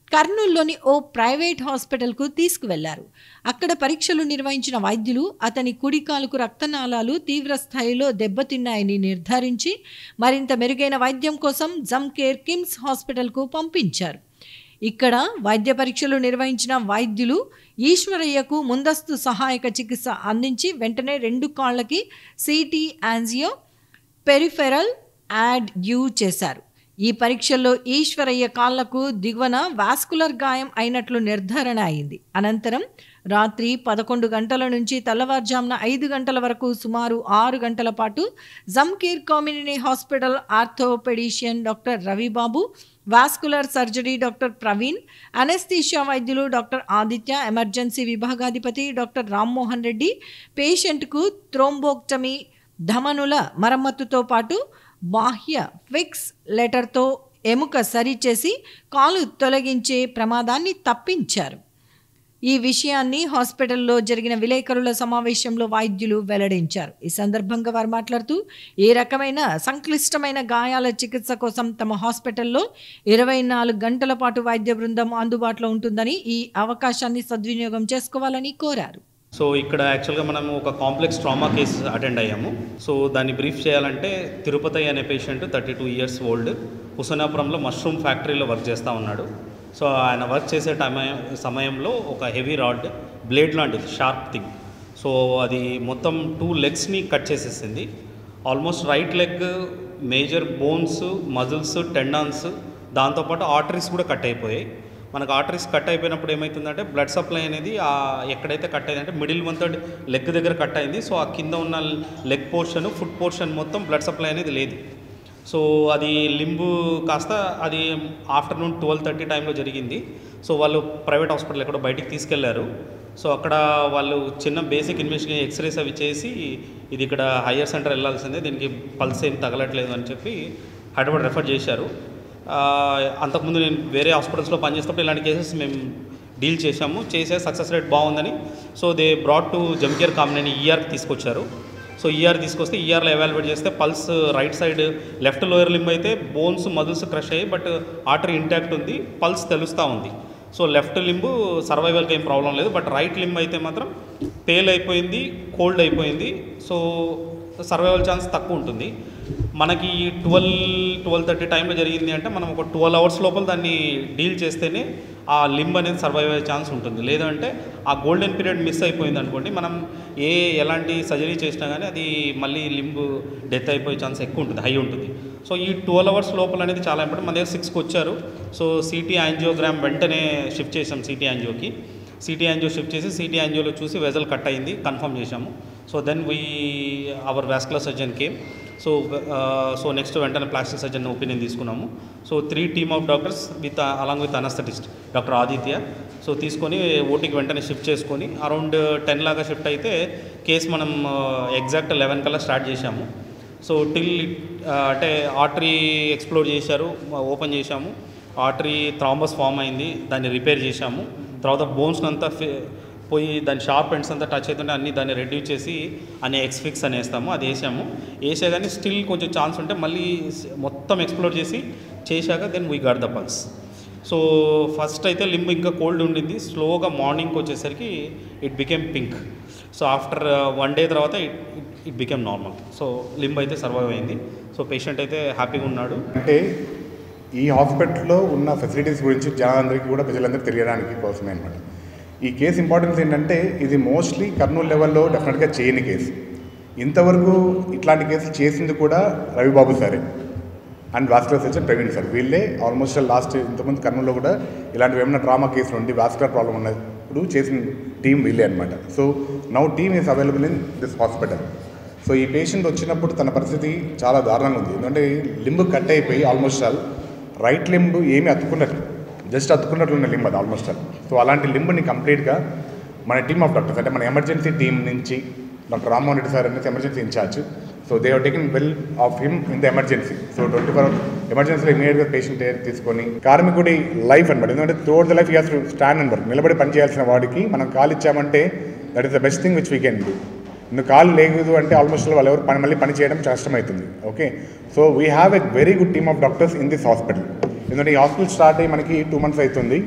S2: కర్నూలులోని ఓ ప్రైవేట్ హాస్పిటల్కు తీసుకువెళ్లారు అక్కడ పరీక్షలు నిర్వహించిన వైద్యులు అతని కుడి కాలుకు రక్తనాళాలు తీవ్ర స్థాయిలో దెబ్బతిన్నాయని నిర్ధారించి మరింత మెరుగైన వైద్యం కోసం జమ్కేర్ కిమ్స్ హాస్పిటల్కు పంపించారు ఇక్కడ వైద్య పరీక్షలు నిర్వహించిన వైద్యులు ఈశ్వరయ్యకు ముందస్తు సహాయక చికిత్స అందించి వెంటనే రెండు కాళ్ళకి సిటీ యాంజియో పెరిఫెరల్ యాడ్ యూ చేశారు ఈ పరీక్షల్లో ఈశ్వరయ్య కాళ్లకు దిగువన వాస్కులర్ గాయం అయినట్లు నిర్ధారణ అయింది అనంతరం రాత్రి పదకొండు గంటల నుంచి తెల్లవారుజామున ఐదు గంటల వరకు సుమారు ఆరు గంటల పాటు Jamkir community hospital orthopaedician doctor Ravibabu vascular surgery doctor Praveen anaesthesia వైద్యులు డాక్టర్ ఆదిత్య ఎమర్జెన్సీ విభాగాధిపతి డాక్టర్ రామ్మోహన్ రెడ్డి పేషెంట్కు థ్రోంబోక్టమీ ధమనుల మరమ్మతుతో పాటు బాహ్య ఫిక్స్ లెటర్తో ఎముక సరిచేసి కాలు తొలగించే ప్రమాదాన్ని తప్పించారు ఈ విషయాన్ని హాస్పిటల్లో జరిగిన విలేకరుల సమావేశంలో వైద్యులు వెల్లడించారు ఈ సందర్భంగా వారు మాట్లాడుతూ ఏ రకమైన సంక్లిష్టమైన గాయాల చికిత్స కోసం తమ హాస్పిటల్లో ఇరవై నాలుగు గంటల పాటు వైద్య బృందం అందుబాటులో ఉంటుందని ఈ అవకాశాన్ని సద్వినియోగం చేసుకోవాలని కోరారు
S8: సో ఇక్కడ యాక్చువల్గా మనం ఒక కాంప్లెక్స్ ట్రామా కేసు అటెండ్ అయ్యాము సో దాన్ని బ్రీఫ్ చేయాలంటే తిరుపతి అనే patient thirty two years old హుసనాపురంలో మష్రూమ్ ఫ్యాక్టరీలో వర్క్ చేస్తూ ఉన్నాడు సో ఆయన వర్క్ చేసే టైం సమయంలో ఒక హెవీ రాడ్ బ్లేడ్ లాంటిది షార్ప్ థింగ్ సో అది మొత్తం టూ లెగ్స్ని కట్ చేసేసింది almost right leg major bones muscles tendons దాంతోపాటు ఆర్టరీస్ కూడా కట్ అయిపోయాయి మనకు ఆర్టరీస్ కట్ అయిపోయినప్పుడు ఏమవుతుందంటే బ్లడ్ సప్లై అనేది ఆ ఎక్కడైతే కట్ అయిందంటే మిడిల్ వన్ థర్డ్ లెగ్ దగ్గర కట్ అయింది సో ఆ కింద ఉన్న లెగ్ పోర్షన్ ఫుట్ పోర్షన్ మొత్తం బ్లడ్ సప్లై అనేది లేదు సో అది లింబు కాస్త అది ఆఫ్టర్నూన్ ట్వెల్వ్ థర్టీ టైంలో జరిగింది సో వాళ్ళు ప్రైవేట్ హాస్పిటల్ ఎక్కడో బయటికి తీసుకెళ్లారు సో అక్కడ వాళ్ళు చిన్న బేసిక్ ఇన్వెస్టిగేషన్ ఎక్స్రేస్ అవి చేసి ఇది ఇక్కడ హయ్యర్ సెంటర్ వెళ్ళాల్సిందే దీనికి పల్స్ ఏం తగలట్లేదు అని చెప్పి హైదరాబాద్ రెఫర్ చేశారు ఆ, అంతకుముందు నేను వేరే హాస్పిటల్స్లో పనిచేసినప్పుడు ఇలాంటి కేసెస్ మేము డీల్ చేశాము చేసే సక్సెస్ రేట్ బాగుందని సో దే బ్రాడ్ టు జంకేర్ కామినేని ఈఆర్కి తీసుకొచ్చారు సో ఈఆర్ తీసుకొస్తే ఈఆర్లో ఎవాల్యుయేట్ చేస్తే pulse right side left lower limb అయితే బోన్స్ మజిల్స్ క్రష్ అయ్యి బట్ ఆర్టరీ ఇంటాక్ట్ ఉంది పల్స్ తెలుస్తూ ఉంది సో లెఫ్ట్ లింబు సర్వైవల్కి ఏం ప్రాబ్లం లేదు బట్ రైట్ లింబ్ అయితే మాత్రం పేల్ అయిపోయింది కోల్డ్ అయిపోయింది సో సర్వైవల్ ఛాన్స్ తక్కువ ఉంటుంది మనకి ట్వెల్వ్ ట్వెల్వ్ థర్టీ టైంలో జరిగింది అంటే మనం ఒక ట్వెల్వ్ అవర్స్ లోపల దాన్ని డీల్ చేస్తేనే ఆ లింబ్ అనేది సర్వైవ్ అయ్యే ఛాన్స్ ఉంటుంది లేదంటే ఆ గోల్డెన్ పీరియడ్ మిస్ అయిపోయింది అనుకోండి మనం ఏ ఎలాంటి సర్జరీ చేసినా కానీ అది మళ్ళీ లింబ్ డెత్ అయిపోయే ఛాన్స్ ఎక్కువ ఉంటుంది హై ఉంటుంది సో ఈ ట్వెల్వ్ అవర్స్ లోపల అనేది చాలా ఇంపార్టెంట్ మన దగ్గర సిక్స్కి వచ్చారు సో సిటీ యాంజియోగ్రామ్ వెంటనే షిఫ్ట్ చేసాం సిటీ యాంజియోకి సిటీ యాంజియో షిఫ్ట్ చేసి సిటీ యాంజియోలో చూసి వెజల్ కట్ అయింది కన్ఫర్మ్ చేశాము so then we our vascular surgeon came so so next వెంటనే ప్లాస్టిక్ సర్జన్ ఒపీనియన్ తీసుకున్నాము so three team of doctors with along with anaesthetist doctor Aditya so తీసుకొని ఓటీకి వెంటనే షిఫ్ట్ చేసుకొని అరౌండ్ టెన్ లాగా షిఫ్ట్ అయితే కేసు మనం ఎగ్జాక్ట్ లెవెన్ కల్లా స్టార్ట్ చేశాము సో టిల్ అంటే ఆర్టరీ ఎక్స్ప్లోర్ చేశారు ఓపెన్ చేశాము ఆర్టరీ థ్రాంబస్ ఫామ్ అయింది దాన్ని రిపేర్ చేశాము తర్వాత బోన్స్ అంతా ఫి- పోయి దాని షార్ప్ ఎండ్స్ అంతా టచ్ అవుతుంటే అన్ని దాన్ని రెడ్యూస్ చేసి అనే ఎక్స్ఫిక్స్ అని వేస్తాము అది వేసాము వేసే కానీ స్టిల్ కొంచెం ఛాన్స్ ఉంటే మళ్ళీ స్- మొత్తం ఎక్స్ప్లోర్ చేసి చేశాక then we got the pulse so first అయితే లింబ్ ఇంకా కోల్డ్ ఉండింది స్లోగా మార్నింగ్కి వచ్చేసరికి it became pink so after one day తర్వాత it it became normal so limb అయితే సర్వైవ్ అయింది సో పేషెంట్ అయితే హ్యాపీగా ఉన్నాడు
S9: అంటే ఈ హాస్పిటల్లో ఉన్న ఫెసిలిటీస్ గురించి జనాలందరికీ కూడా ప్రజలందరికీ తెలియడానికి కోసమే అనమాట ఈ కేసు ఇంపార్టెన్స్ ఏంటంటే ఇది మోస్ట్లీ కర్నూలు లెవెల్లో డెఫినెట్గా చేయని కేసు ఇంతవరకు ఇట్లాంటి కేసులు చేసింది కూడా రవిబాబు సారే and vascular surgeon Praveen sir వీళ్ళే ఆల్మోస్ట్ లాస్ట్ ఇంతకుముందు కర్నూలులో కూడా ఇలాంటివి ఏమైనా డ్రామా కేసులు ఉండి వాస్కులర్ ప్రాబ్లం ఉన్నప్పుడు చేసిన టీం వీళ్ళే అనమాట so now team is available in this hospital so ఈ పేషెంట్ వచ్చినప్పుడు తన పరిస్థితి చాలా దారుణంగా ఉంది ఎందుకంటే లింబ్ కట్ అయిపోయి ఆల్మోస్ట్ ఆల్ రైట్ లింబ్ ఏమీ అతుకున్నట్లు జస్ట్ అతుకున్నట్లు ఉన్న లింబ్ అది ఆల్మోస్ట్ ఆల్ సో అలాంటి లింబ్ని కంప్లీట్గా మన టీమ్ ఆఫ్ డాక్టర్స్ అంటే మన ఎమర్జెన్సీ టీం నుంచి డాక్టర్ రామ్మోహన్ రెడ్డి సార్ అనేసి emergency in charge so they have taken well of him in the emergency so twenty four ఎమర్జెన్సీలో ఇమీడియట్గా పేషెంట్ తీసుకొని కార్మికుడి లైఫ్ అనమాట ఎందుకంటే throughout the life has to stand and work నిలబడి పని చేయాల్సిన వాడికి మనం కాల్ ఇచ్చామంటే that is the best thing which we can do నువ్వు కాలు లేదు అంటే ఆల్మోస్ట్ వాళ్ళు ఎవరు పని మళ్ళీ పని చేయడం కష్టమవుతుంది okay so we have a very good team of doctors in this hospital ఎందుకంటే ఈ హాస్పిటల్ స్టార్ట్ అయ్యి మనకి టూ మంత్స్ అవుతుంది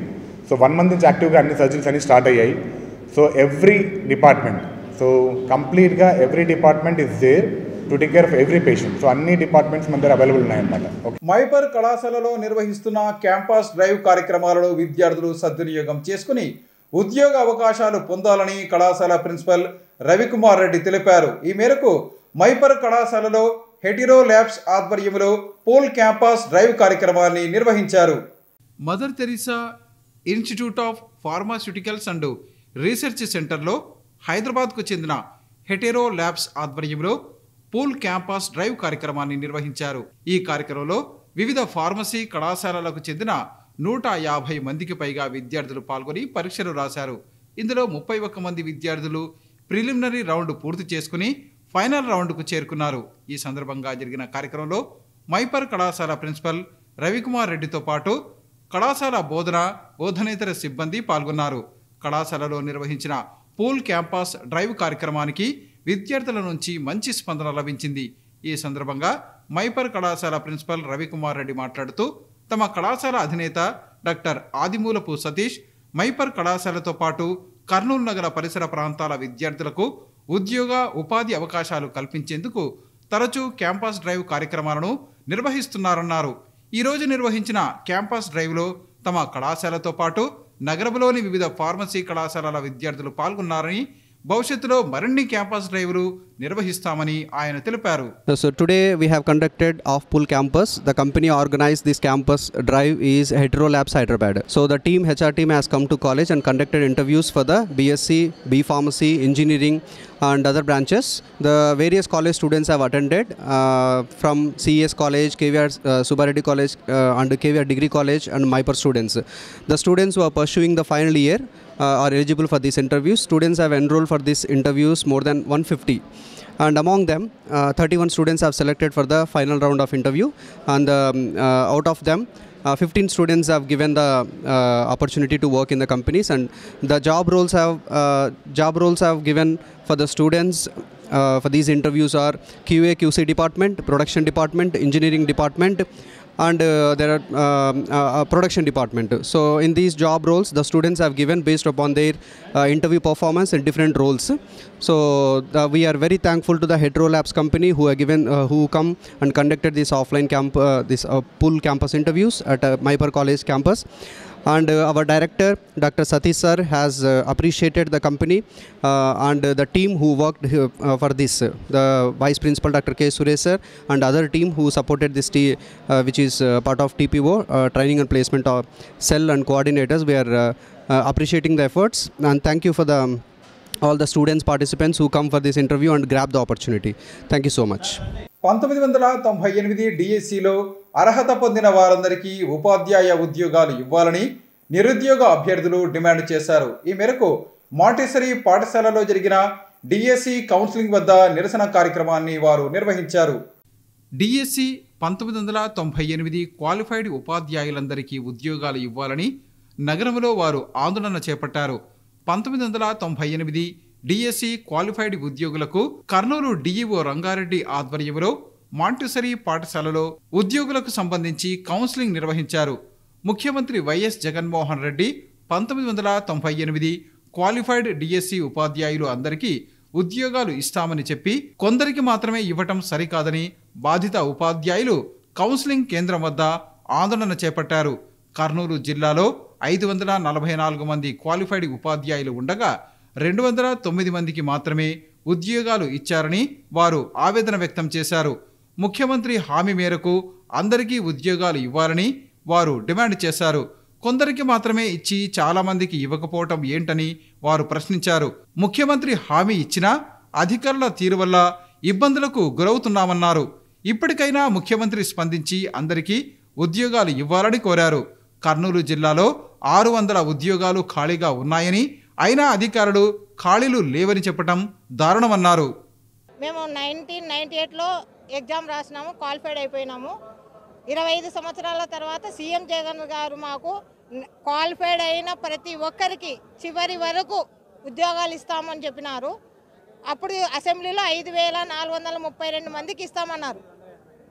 S9: సో వన్ మంత్ నుంచి యాక్టివ్గా అన్ని సర్జరీస్ అన్ని స్టార్ట్ అయ్యాయి సో ఎవ్రీ డిపార్ట్మెంట్ సో కంప్లీట్గా every department is there to take care of every patient so అన్ని డిపార్ట్మెంట్స్ మన దగ్గర అవైలబుల్ ఉన్నాయన్నమాట ఓకే
S1: మైపర్ కళాశాలలో నిర్వహిస్తున్న క్యాంపస్ డ్రైవ్ కార్యక్రమాలను విద్యార్థులు సద్వినియోగం చేసుకుని ఉద్యోగ అవకాశాలు పొందాలని కళాశాల ప్రిన్సిపల్ రవికుమార్ రెడ్డి తెలిపారు ఈ మేరకు మైపర్ కళాశాలలో హెటిరో ల్యాబ్స్ ఆధ్వర్యంలో పూల్ క్యాంపస్ డ్రైవ్ కార్యక్రమాన్ని నిర్వహించారు Mother Teresa institute of pharmaceuticals and research సెంటర్లో హైదరాబాద్కు చెందిన హెటెరో ల్యాబ్స్ ఆధ్వర్యంలో పూల్ క్యాంపస్ డ్రైవ్ కార్యక్రమాన్ని నిర్వహించారు ఈ కార్యక్రమంలో వివిధ ఫార్మసీ కళాశాలలకు చెందిన నూట యాభై మందికి పైగా విద్యార్థులు పాల్గొని పరీక్షలు రాశారు ఇందులో ముప్పై ఒక్క మంది విద్యార్థులు ప్రిలిమినరీ రౌండ్ పూర్తి చేసుకుని ఫైనల్ రౌండ్కు చేరుకున్నారు ఈ సందర్భంగా జరిగిన కార్యక్రమంలో మైపర్ కళాశాల ప్రిన్సిపల్ రవికుమార్ రెడ్డితో పాటు కళాశాల బోధన బోధనేతర సిబ్బంది పాల్గొన్నారు కళాశాలలో నిర్వహించిన పూల్ క్యాంపస్ డ్రైవ్ కార్యక్రమానికి విద్యార్థుల నుంచి మంచి స్పందన లభించింది ఈ సందర్భంగా మైపర్ కళాశాల ప్రిన్సిపల్ రవికుమార్ రెడ్డి మాట్లాడుతూ తమ కళాశాల అధినేత డాక్టర్ ఆదిమూలపు సతీష్ మైపర్ కళాశాలతో పాటు కర్నూలు నగర పరిసర ప్రాంతాల విద్యార్థులకు ఉద్యోగ ఉపాధి అవకాశాలు కల్పించేందుకు తరచూ క్యాంపస్ డ్రైవ్ కార్యక్రమాలను నిర్వహిస్తున్నారన్నారు ఈరోజు నిర్వహించిన క్యాంపస్ డ్రైవ్లో తమ కళాశాలతో పాటు నగరంలోని వివిధ ఫార్మసీ కళాశాలల విద్యార్థులు పాల్గొన్నారని భవిష్యత్తులో మరిన్ని క్యాంపస్ డ్రైవ్లు నిర్వహిస్తామని ఆయన తెలిపారు
S10: So today we have conducted off pool campus. The company organized this campus drive is Hetero Labs Hyderabad. So the team HR team has come to college and conducted interviews for the BSc, B Pharmacy, Engineering and other branches. The various college students have attended uh, from CES College, KVR uh, Subareddy College uh, and KVR Degree College and MyPer students. The students who are pursuing the final year uh, are eligible for these interviews. Students have enrolled for these interviews more than 150 and among them uh, 31 students have selected for the final round of interview and um, uh, out of them uh, 15 students have given the uh, opportunity to work in the companies and the job roles have uh, job roles have given for the students uh, for these interviews are qa qc department production department engineering department and uh, there are um, uh, uh, production department so in these job roles the students have given based upon their uh, interview performance in different roles so the, we are very thankful to the hetero labs company who are given uh, who come and conducted this offline camp uh, this uh, pool campus interviews at uh, myper college campus and uh, our director dr satish sir has uh, appreciated the company uh, and uh, the team who worked here, uh, for this uh, the vice principal dr k suresh sir and other team who supported this t uh, which is uh, part of tpo uh, training and placement of cell and coordinators we are uh, uh, appreciating the efforts and thank you for the um, all the students participants who come for this interview and grab the opportunity thank you so much
S1: పంతొమ్మిది వందల తొంభై ఎనిమిది డిఎస్సిలో అర్హత పొందిన వారందరికీ ఉపాధ్యాయ ఉద్యోగాలు ఇవ్వాలని నిరుద్యోగ అభ్యర్థులు డిమాండ్ చేశారు ఈ మేరకు మాంటెసరీ పాఠశాలలో జరిగిన డిఎస్సి కౌన్సిలింగ్ వద్ద నిరసన కార్యక్రమాన్ని వారు నిర్వహించారు డిఎస్సి పంతొమ్మిది వందల తొంభై ఎనిమిది క్వాలిఫైడ్ ఉపాధ్యాయులందరికీ ఉద్యోగాలు ఇవ్వాలని నగరంలో వారు ఆందోళన చేపట్టారు పంతొమ్మిది వందల తొంభై ఎనిమిది డిఎస్సి క్వాలిఫైడ్ ఉద్యోగులకు కర్నూలు డిఈఓ రంగారెడ్డి ఆధ్వర్యంలో మాంటిసరీ పాఠశాలలో ఉద్యోగులకు సంబంధించి కౌన్సిలింగ్ నిర్వహించారు ముఖ్యమంత్రి వైఎస్ జగన్మోహన్ రెడ్డి పంతొమ్మిది వందల తొంభై ఎనిమిది క్వాలిఫైడ్ డిఎస్సి ఉపాధ్యాయులు అందరికీ ఉద్యోగాలు ఇస్తామని చెప్పి కొందరికి మాత్రమే ఇవ్వటం సరికాదని బాధిత ఉపాధ్యాయులు కౌన్సిలింగ్ కేంద్రం వద్ద ఆందోళన చేపట్టారు కర్నూలు జిల్లాలో ఐదు వందల నలభై నాలుగు మంది క్వాలిఫైడ్ ఉపాధ్యాయులు ఉండగా రెండు వందల తొమ్మిది మందికి మాత్రమే ఉద్యోగాలు ఇచ్చారని వారు ఆవేదన వ్యక్తం చేశారు ముఖ్యమంత్రి హామీ మేరకు అందరికీ ఉద్యోగాలు ఇవ్వాలని వారు డిమాండ్ చేశారు కొందరికి మాత్రమే ఇచ్చి చాలా మందికి ఇవ్వకపోవటం ఏంటని వారు ప్రశ్నించారు ముఖ్యమంత్రి హామీ ఇచ్చినా అధికారుల తీరు వల్ల ఇబ్బందులకు గురవుతున్నామన్నారు ఇప్పటికైనా ముఖ్యమంత్రి స్పందించి అందరికీ ఉద్యోగాలు ఇవ్వాలని కోరారు కర్నూలు జిల్లాలో ఆరు వందల ఉద్యోగాలు ఖాళీగా ఉన్నాయని అయినా అధికారులు ఖాళీలు లేవని చెప్పటం దారుణమన్నారు
S11: మేము నైన్టీన్ నైంటీ ఎయిట్లో ఎగ్జామ్ రాసినాము క్వాలిఫైడ్ అయిపోయినాము ఇరవై ఐదు సంవత్సరాల తర్వాత సీఎం జగన్ గారు మాకు క్వాలిఫైడ్ అయిన ప్రతి ఒక్కరికి చివరి వరకు ఉద్యోగాలు ఇస్తామని చెప్పినారు అప్పుడు అసెంబ్లీలో ఐదు వేల నాలుగు వందల ముప్పై రెండు మందికి ఇస్తామన్నారు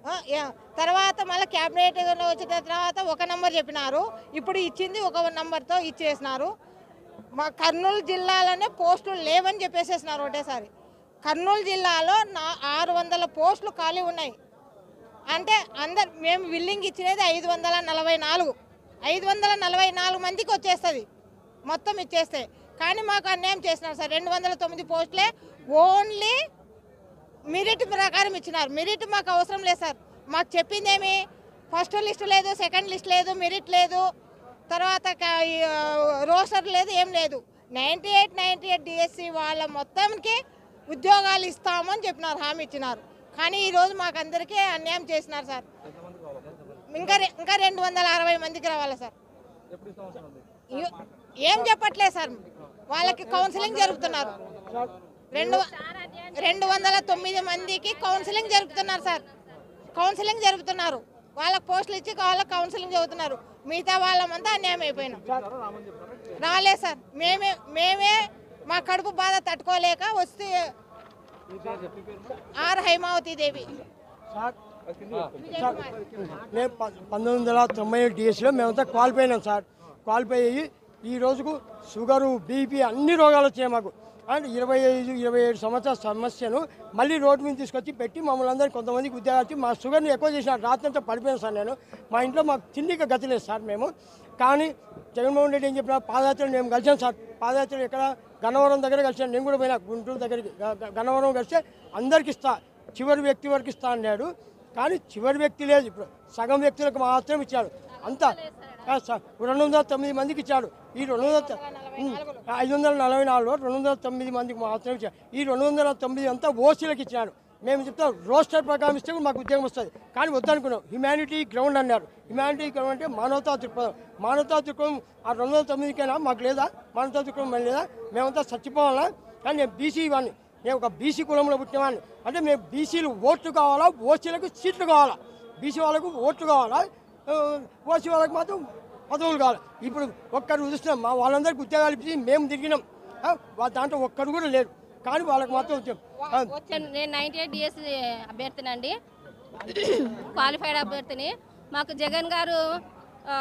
S11: ఆ, యా- తర్వాత మళ్ళీ క్యాబినెట్ వచ్చిన తర్వాత ఒక నంబర్ చెప్పినారు ఇప్పుడు ఇచ్చింది ఒక నంబర్తో ఇచ్చేసినారు మా కర్నూలు జిల్లాలోనే పోస్టులు లేవని చెప్పేసేసినారు ఒకటేసారి కర్నూలు జిల్లాలో నా ఆరు వందల పోస్టులు ఖాళీ ఉన్నాయి అంటే అందరు మేము బిల్లింగ్ ఇచ్చినది ఐదు వందల నలభై నాలుగు ఐదు వందల నలభై నాలుగు మందికి వచ్చేస్తుంది మొత్తం ఇచ్చేస్తే కానీ మాకు అన్యాయం చేసినారు సార్ రెండు వందల తొమ్మిది పోస్టులే ఓన్లీ మెరిట్ ప్రకారం ఇచ్చినారు మెరిట్ మాకు అవసరం లేదు సార్ మాకు చెప్పిందేమి ఫస్ట్ లిస్ట్ లేదు సెకండ్ లిస్ట్ లేదు మెరిట్ లేదు తర్వాత రోస్టర్ లేదు ఏం లేదు ninety eight ninety eight DSC వాళ్ళ మొత్తంకి ఉద్యోగాలు ఇస్తామని చెప్పినారు హామీ ఇచ్చినారు కానీ ఈరోజు మాకు అందరికీ అన్యాయం చేసినారు సార్ ఇంకా రె- ఇంకా రెండు వందల అరవై మందికి రావాలి సార్ ఇ- ఏం చెప్పట్లేదు సార్ వాళ్ళకి కౌన్సిలింగ్ జరుపుతున్నారు రెండు రెండు వందల తొమ్మిది మందికి కౌన్సిలింగ్ జరుపుతున్నారు సార్ కౌన్సిలింగ్ జరుపుతున్నారు వాళ్ళకి పోస్టులు ఇచ్చి వాళ్ళకి కౌన్సిలింగ్ చదువుతున్నారు మిగతా వాళ్ళమంతా అన్యాయం అయిపోయినాం రాలేదు సార్ మేమే మేమే మా కడుపు బాధ తట్టుకోలేక వస్తే ఆర్ హైమావతి దేవి
S12: సార్ మేము ప- పంతొమ్మిది వందల తొంభై ఏడు డిఎస్లో మేమంతా క్వాలిఫై అయినాం సార్ క్వాలిఫై అయ్యి ఈ రోజుకు షుగరు బీపీ అన్ని రోగాలు వచ్చాయి మాకు అండ్ ఇరవై ఐదు ఇరవై ఏడు సంవత్సరాల సమస్యను మళ్ళీ రోడ్డు మీద తీసుకొచ్చి పెట్టి మమ్మల్ని అందరికీ కొంతమందికి ఉద్యోగాలు ఇచ్చి మా షుగర్ని ఎక్కువ చేసిన రాత్రి అంతా పడిపోయాను సార్ నేను మా ఇంట్లో మాకు తిండికి గతి లేదు సార్ మేము కానీ జగన్మోహన్ రెడ్డి ఏం చెప్పిన పాదయాత్ర మేము కలిసాం సార్ పాదయాత్ర ఎక్కడ గన్నవరం దగ్గర కలిసాను నేను కూడా పోయినా గుంటూరు దగ్గరికి గ- గ- గన్నవరం కలిస్తే అందరికి ఇస్తా చివరి వ్యక్తి వరకు ఇస్తా అన్నాడు కానీ చివరి వ్యక్తి లేదు ఇప్పుడు సగం వ్యక్తులకు మాత్రం ఇచ్చాడు అంతా ఆ, స- రెండు వందల తొమ్మిది మందికి ఇచ్చాడు ఈ రెండు వందల త- ఉమ్, ఐదు వందల నలభై నాలుగులో రెండు వందల తొమ్మిది మందికి మాత్రం ఇచ్చాడు ఈ రెండు వందల తొమ్మిది అంతా ఓసీలకు ఇచ్చాడు మేము చెప్తాం రోస్టర్ ప్రకారం ఇస్తే కూడా మాకు ఉద్యోగం వస్తుంది కానీ వద్దనుకున్నాం హ్యుమానిటీ గ్రౌండ్ అన్నారు హ్యుమానిటీ గ్రౌండ్ అంటే మానవతా దృక్పథం మానవతా దృక్పథం ఆ రెండు వందల తొమ్మిదికైనా మాకు లేదా మానవతా దృక్పథం మరి లేదా మేమంతా చచ్చిపోవాలా కానీ నేను బీసీ వాడిని నేను ఒక బీసీ కులంలో పుట్టినవాడిని అంటే మేము బీసీలు ఓట్లు కావాలా ఓసీలకు సీట్లు కావాలా బీసీ వాళ్ళకు ఓట్లు కావాలా ఆ, ఓసీ వాళ్ళకి మాత్రం పదవులు కావాలి ఇప్పుడు ఒక్కరు చూస్తున్నాం మా వాళ్ళందరికీ ఉద్యోగాలు ఇచ్చి మేము తిరిగినాం ఆ, వా- దాంట్లో ఒక్కడు కూడా లేరు కానీ వాళ్ళకి మాత్రం ఉద్యోగం ఆ,
S13: నేను నైన్టీ ఎయిట్ డిఎస్ అభ్యర్థినండి క్వాలిఫైడ్ అభ్యర్థిని మాకు జగన్ గారు ఆ,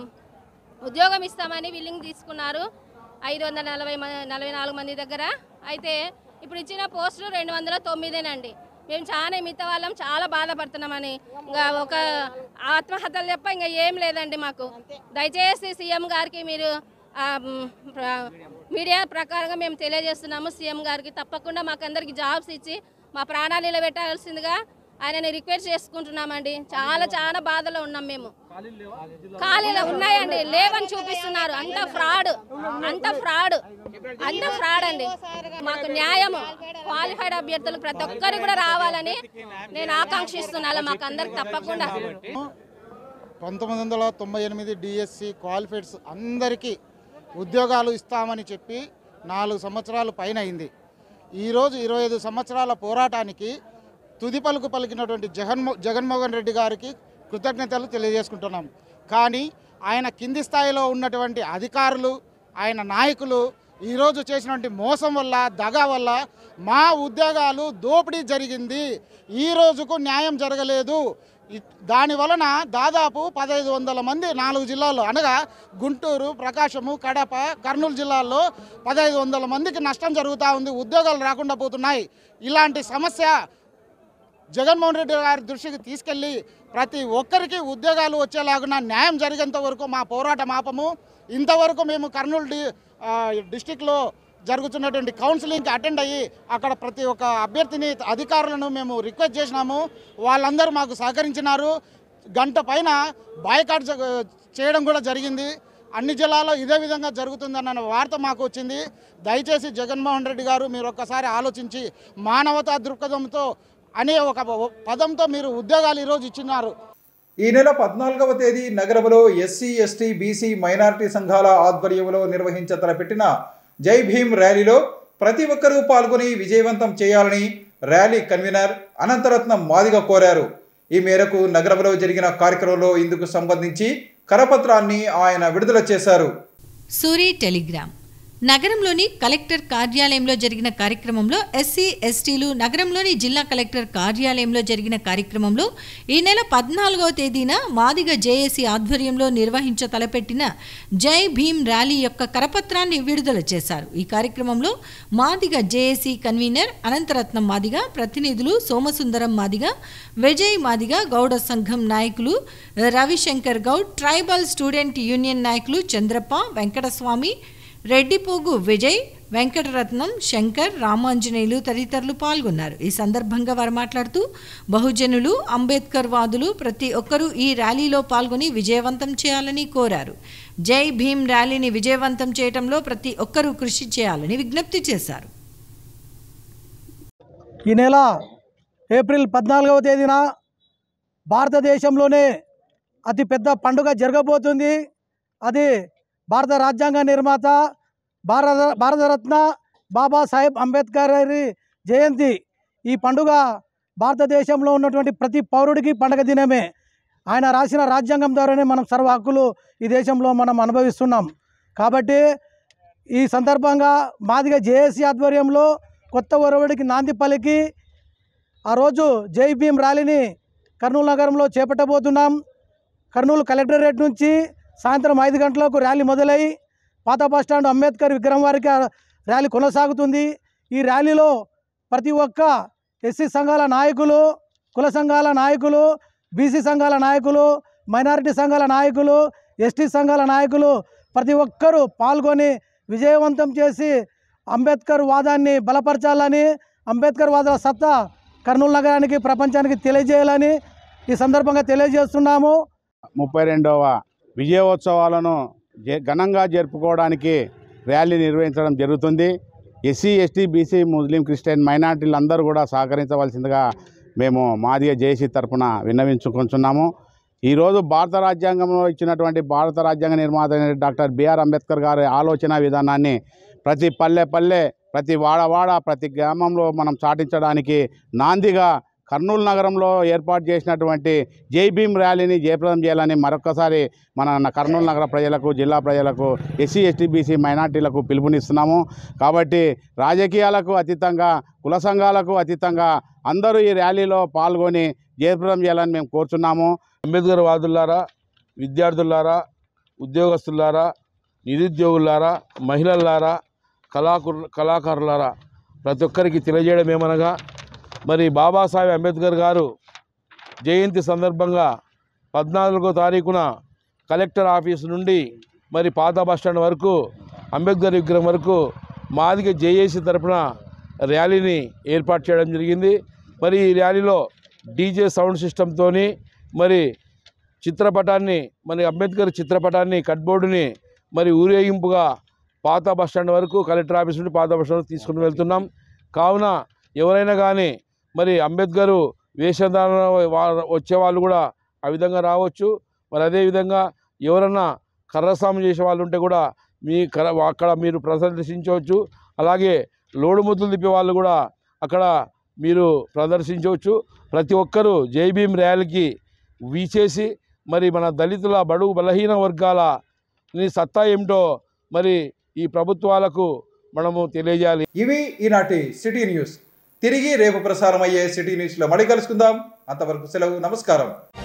S13: ఉద్యోగం ఇస్తామని బిల్లింగ్ తీసుకున్నారు ఐదు వందల నలభై మ- నలభై నాలుగు మంది దగ్గర అయితే ఇప్పుడు ఇచ్చిన పోస్టులు రెండు వందల తొమ్మిదేనండి మేము చాలా మిగతా వాళ్ళం చాలా బాధపడుతున్నామని ఇంకా ఒక ఆత్మహత్యలు తప్ప ఇంకా ఏం లేదండి మాకు దయచేసి సీఎం గారికి మీరు ఆ, మ్, ప్ర- మీడియా ప్రకారంగా మేము తెలియజేస్తున్నాము సీఎం గారికి తప్పకుండా మాకు అందరికి జాబ్స్ ఇచ్చి మా ప్రాణాలు నిలబెట్టాల్సిందిగా ఆయనని రిక్వెస్ట్ చేసుకుంటున్నామండి చాలా చాలా బాధలో ఉన్నాం మేము ఖాళీలు ఉన్నాయండి లేవని చూపిస్తున్నారు అంత ఫ్రాడ్ అంత ఫ్రాడ్ అంత ఫ్రాడ్ అండి మాకు న్యాయం క్వాలిఫైడ్ అభ్యర్థులు ప్రతి ఒక్కరికి కూడా రావాలని నేను ఆకాంక్షిస్తున్నాను మాకు అందరికి తప్పకుండా
S14: పంతొమ్మిది వందల తొంభై ఎనిమిది డిఎస్సి క్వాలిఫైడ్స్ అందరికీ ఉద్యోగాలు ఇస్తామని చెప్పి నాలుగు సంవత్సరాలు పైన అయింది ఈరోజు ఇరవై ఐదు సంవత్సరాల పోరాటానికి తుది పలుకు పలికినటువంటి జగన్మో జగన్మోహన్ రెడ్డి గారికి కృతజ్ఞతలు తెలియజేసుకుంటున్నాం కానీ ఆయన కింది స్థాయిలో ఉన్నటువంటి అధికారులు ఆయన నాయకులు ఈరోజు చేసినటువంటి మోసం వల్ల దగ వల్ల మా ఉద్యోగాలు దోపిడీ జరిగింది ఈ రోజుకు న్యాయం జరగలేదు ఇ- దాని వలన దాదాపు పదహైదు వందల మంది నాలుగు జిల్లాల్లో అనగా గుంటూరు ప్రకాశము కడప కర్నూలు జిల్లాల్లో పదహైదు వందల మందికి నష్టం జరుగుతూ ఉంది ఉద్యోగాలు రాకుండా పోతున్నాయి ఇలాంటి సమస్య జగన్మోహన్ రెడ్డి గారి దృష్టికి తీసుకెళ్ళి ప్రతి ఒక్కరికి ఉద్యోగాలు వచ్చేలాగున న్యాయం జరిగేంత వరకు మా పోరాటం ఆపము ఇంతవరకు మేము కర్నూలు డి ఆ, డిస్టిక్లో జరుగుతున్నటువంటి కౌన్సిలింగ్కి అటెండ్ అయ్యి అక్కడ ప్రతి ఒక్క అభ్యర్థిని అధికారులను మేము రిక్వెస్ట్ చేసినాము వాళ్ళందరూ మాకు సహకరించినారు గంట పైన బాయ్కాట్ జ- చేయడం కూడా జరిగింది అన్ని జిల్లాల్లో ఇదే విధంగా జరుగుతుందన్న వార్త మాకు వచ్చింది దయచేసి జగన్మోహన్ రెడ్డి గారు మీరు ఒక్కసారి ఆలోచించి మానవతా దృక్పథంతో అనే ఒక పదంతో మీరు ఉద్యోగాలు ఈరోజు ఇచ్చినారు
S1: ఈ నెల పద్నాలుగవ తేదీ నగరంలో ఎస్సీ ఎస్టీ బీసీ మైనారిటీ సంఘాల ఆధ్వర్యంలో నిర్వహించ తలపెట్టిన జై భీమ్ ర్యాలీలో ప్రతి ఒక్కరూ పాల్గొని విజయవంతం చేయాలని ర్యాలీ కన్వీనర్ అనంతరత్నం మాదిగ కోరారు ఈ మేరకు నగరంలో జరిగిన కార్యక్రమంలో ఇందుకు సంబంధించి కరపత్రాన్ని ఆయన విడుదల చేశారు
S2: సూరి టెలిగ్రామ్ నగరంలోని కలెక్టర్ కార్యాలయంలో జరిగిన కార్యక్రమంలో ఎస్సీ ఎస్టీలు నగరంలోని జిల్లా కలెక్టర్ కార్యాలయంలో జరిగిన కార్యక్రమంలో ఈ నెల పద్నాలుగవ తేదీన మాదిగ జేఏసీ ఆధ్వర్యంలో నిర్వహించ తలపెట్టిన జై భీమ్ ర్యాలీ యొక్క కరపత్రాన్ని విడుదల చేశారు ఈ కార్యక్రమంలో మాదిగ జేఏసీ కన్వీనర్ అనంతరత్నం మాదిగ ప్రతినిధులు సోమసుందరం మాదిగ విజయ్ మాదిగ గౌడ సంఘం నాయకులు Ravishankar Goud tribal student union నాయకులు చంద్రప్ప వెంకటస్వామి రెడ్డిపోగు విజయ్ వెంకటరత్నం శంకర్ రామాంజనేయులు తదితరులు పాల్గొన్నారు ఈ సందర్భంగా వారు మాట్లాడుతూ బహుజనులు అంబేద్కర్ వాదులు ప్రతి ఒక్కరూ ఈ ర్యాలీలో పాల్గొని విజయవంతం చేయాలని కోరారు జై భీమ్ ర్యాలీని విజయవంతం చేయడంలో ప్రతి ఒక్కరూ కృషి చేయాలని విజ్ఞప్తి చేశారు
S5: ఈ నెల ఏప్రిల్ పద్నాలుగవ తేదీన భారతదేశంలోనే అతి పెద్ద పండుగ జరగబోతుంది అది భారత రాజ్యాంగ నిర్మాత భారత భారతరత్న బాబాసాహెబ్ అంబేద్కర్ గారి జయంతి ఈ పండుగ భారతదేశంలో ఉన్నటువంటి ప్రతి పౌరుడికి పండగ దినమే ఆయన రాసిన రాజ్యాంగం ద్వారానే మనం సర్వ హక్కులు ఈ దేశంలో మనం అనుభవిస్తున్నాం కాబట్టి ఈ సందర్భంగా మాదిగా జేఏసీ ఆధ్వర్యంలో కొత్త ఒరవడికి నాంది పలికి ఆ రోజు జై భీమ్ ర్యాలీని కర్నూలు నగరంలో చేపట్టబోతున్నాం కర్నూలు కలెక్టరేట్ నుంచి సాయంత్రం ఐదు గంటలకు ర్యాలీ మొదలై పాత బస్టాండ్ అంబేద్కర్ విగ్రహం వారికి ఆ ర్యాలీ కొనసాగుతుంది ఈ ర్యాలీలో ప్రతి ఒక్క ఎస్సీ సంఘాల నాయకులు కుల సంఘాల నాయకులు బీసీ సంఘాల నాయకులు మైనారిటీ సంఘాల నాయకులు ఎస్టీ సంఘాల నాయకులు ప్రతి ఒక్కరూ పాల్గొని విజయవంతం చేసి అంబేద్కర్ వాదాన్ని బలపరచాలని అంబేద్కర్ వాదాల సత్తా కర్నూలు నగరానికి ప్రపంచానికి తెలియజేయాలని ఈ సందర్భంగా తెలియజేస్తున్నాము
S15: ముప్పై రెండవ విజయోత్సవాలను జ- ఘనంగా జరుపుకోవడానికి ర్యాలీ నిర్వహించడం జరుగుతుంది SC ST BC Muslim Christian మైనార్టీలు అందరూ కూడా సహకరించవలసిందిగా మేము మాదిగ జేసీ తరపున విన్నవించుకుంటున్నాము ఈరోజు భారత రాజ్యాంగంలో ఇచ్చినటువంటి భారత రాజ్యాంగ నిర్మాత అయిన డాక్టర్ బిఆర్ అంబేద్కర్ గారి ఆలోచన విధానాన్ని ప్రతి పల్లె పల్లె ప్రతి వాడవాడ ప్రతి గ్రామంలో మనం చాటించడానికి నాందిగా కర్నూలు నగరంలో ఏర్పాటు చేసినటువంటి జై భీమ్ ర్యాలీని జయప్రదం చేయాలని మరొకసారి మన న- కర్నూలు నగర ప్రజలకు జిల్లా ప్రజలకు ఎస్సీ ఎస్టీ బీసీ మైనార్టీలకు పిలుపునిస్తున్నాము కాబట్టి రాజకీయాలకు అతీతంగా కుల సంఘాలకు అతీతంగా అందరూ ఈ ర్యాలీలో పాల్గొని జయప్రదం చేయాలని మేము కోరుచున్నాము
S16: అంబేద్కర్ వాదులారా విద్యార్థులారా ఉద్యోగస్తులారా నిరుద్యోగులారా మహిళలారా కళాకు కళాకారులారా ప్రతి ఒక్కరికి తెలియజేయడం ఏమనగా మరి బాబాసాహెబ్ అంబేద్కర్ గారు జయంతి సందర్భంగా పద్నాలుగో తారీఖున కలెక్టర్ ఆఫీస్ నుండి మరి పాత బస్టాండ్ వరకు అంబేద్కర్ విగ్రహం వరకు మాదిగ జేఏసీ తరపున ర్యాలీని ఏర్పాటు చేయడం జరిగింది మరి ఈ ర్యాలీలో డీజే సౌండ్ సిస్టంతో మరి చిత్రపటాన్ని మరి అంబేద్కర్ చిత్రపటాన్ని కట్బోర్డుని మరి ఊరేగింపుగా పాత బస్టాండ్ వరకు కలెక్టర్ ఆఫీస్ నుండి పాత బస్టాండ్ తీసుకుని వెళ్తున్నాం కావున ఎవరైనా కానీ మరి అంబేద్కర్ వేషధారణ వా- వచ్చే వాళ్ళు కూడా ఆ విధంగా రావచ్చు మరి అదేవిధంగా ఎవరన్నా కర్రస్వామి చేసే వాళ్ళు ఉంటే కూడా మీ కర అక్కడ మీరు ప్రదర్శించవచ్చు అలాగే లోడు ముద్దులు తిప్పే వాళ్ళు కూడా అక్కడ మీరు ప్రదర్శించవచ్చు ప్రతి ఒక్కరూ జై భీమ్ ర్యాలీకి వీచేసి మరి మన దళితుల బడుగు బలహీన వర్గాల ని సత్తా ఏమిటో మరి ఈ ప్రభుత్వాలకు మనము తెలియజేయాలి
S1: ఇవి ఈనాటి సిటీ న్యూస్ తిరిగి రేపు ప్రసారం అయ్యే సిటీ న్యూస్లో మళ్ళీ కలుసుకుందాం అంతవరకు సెలవు నమస్కారం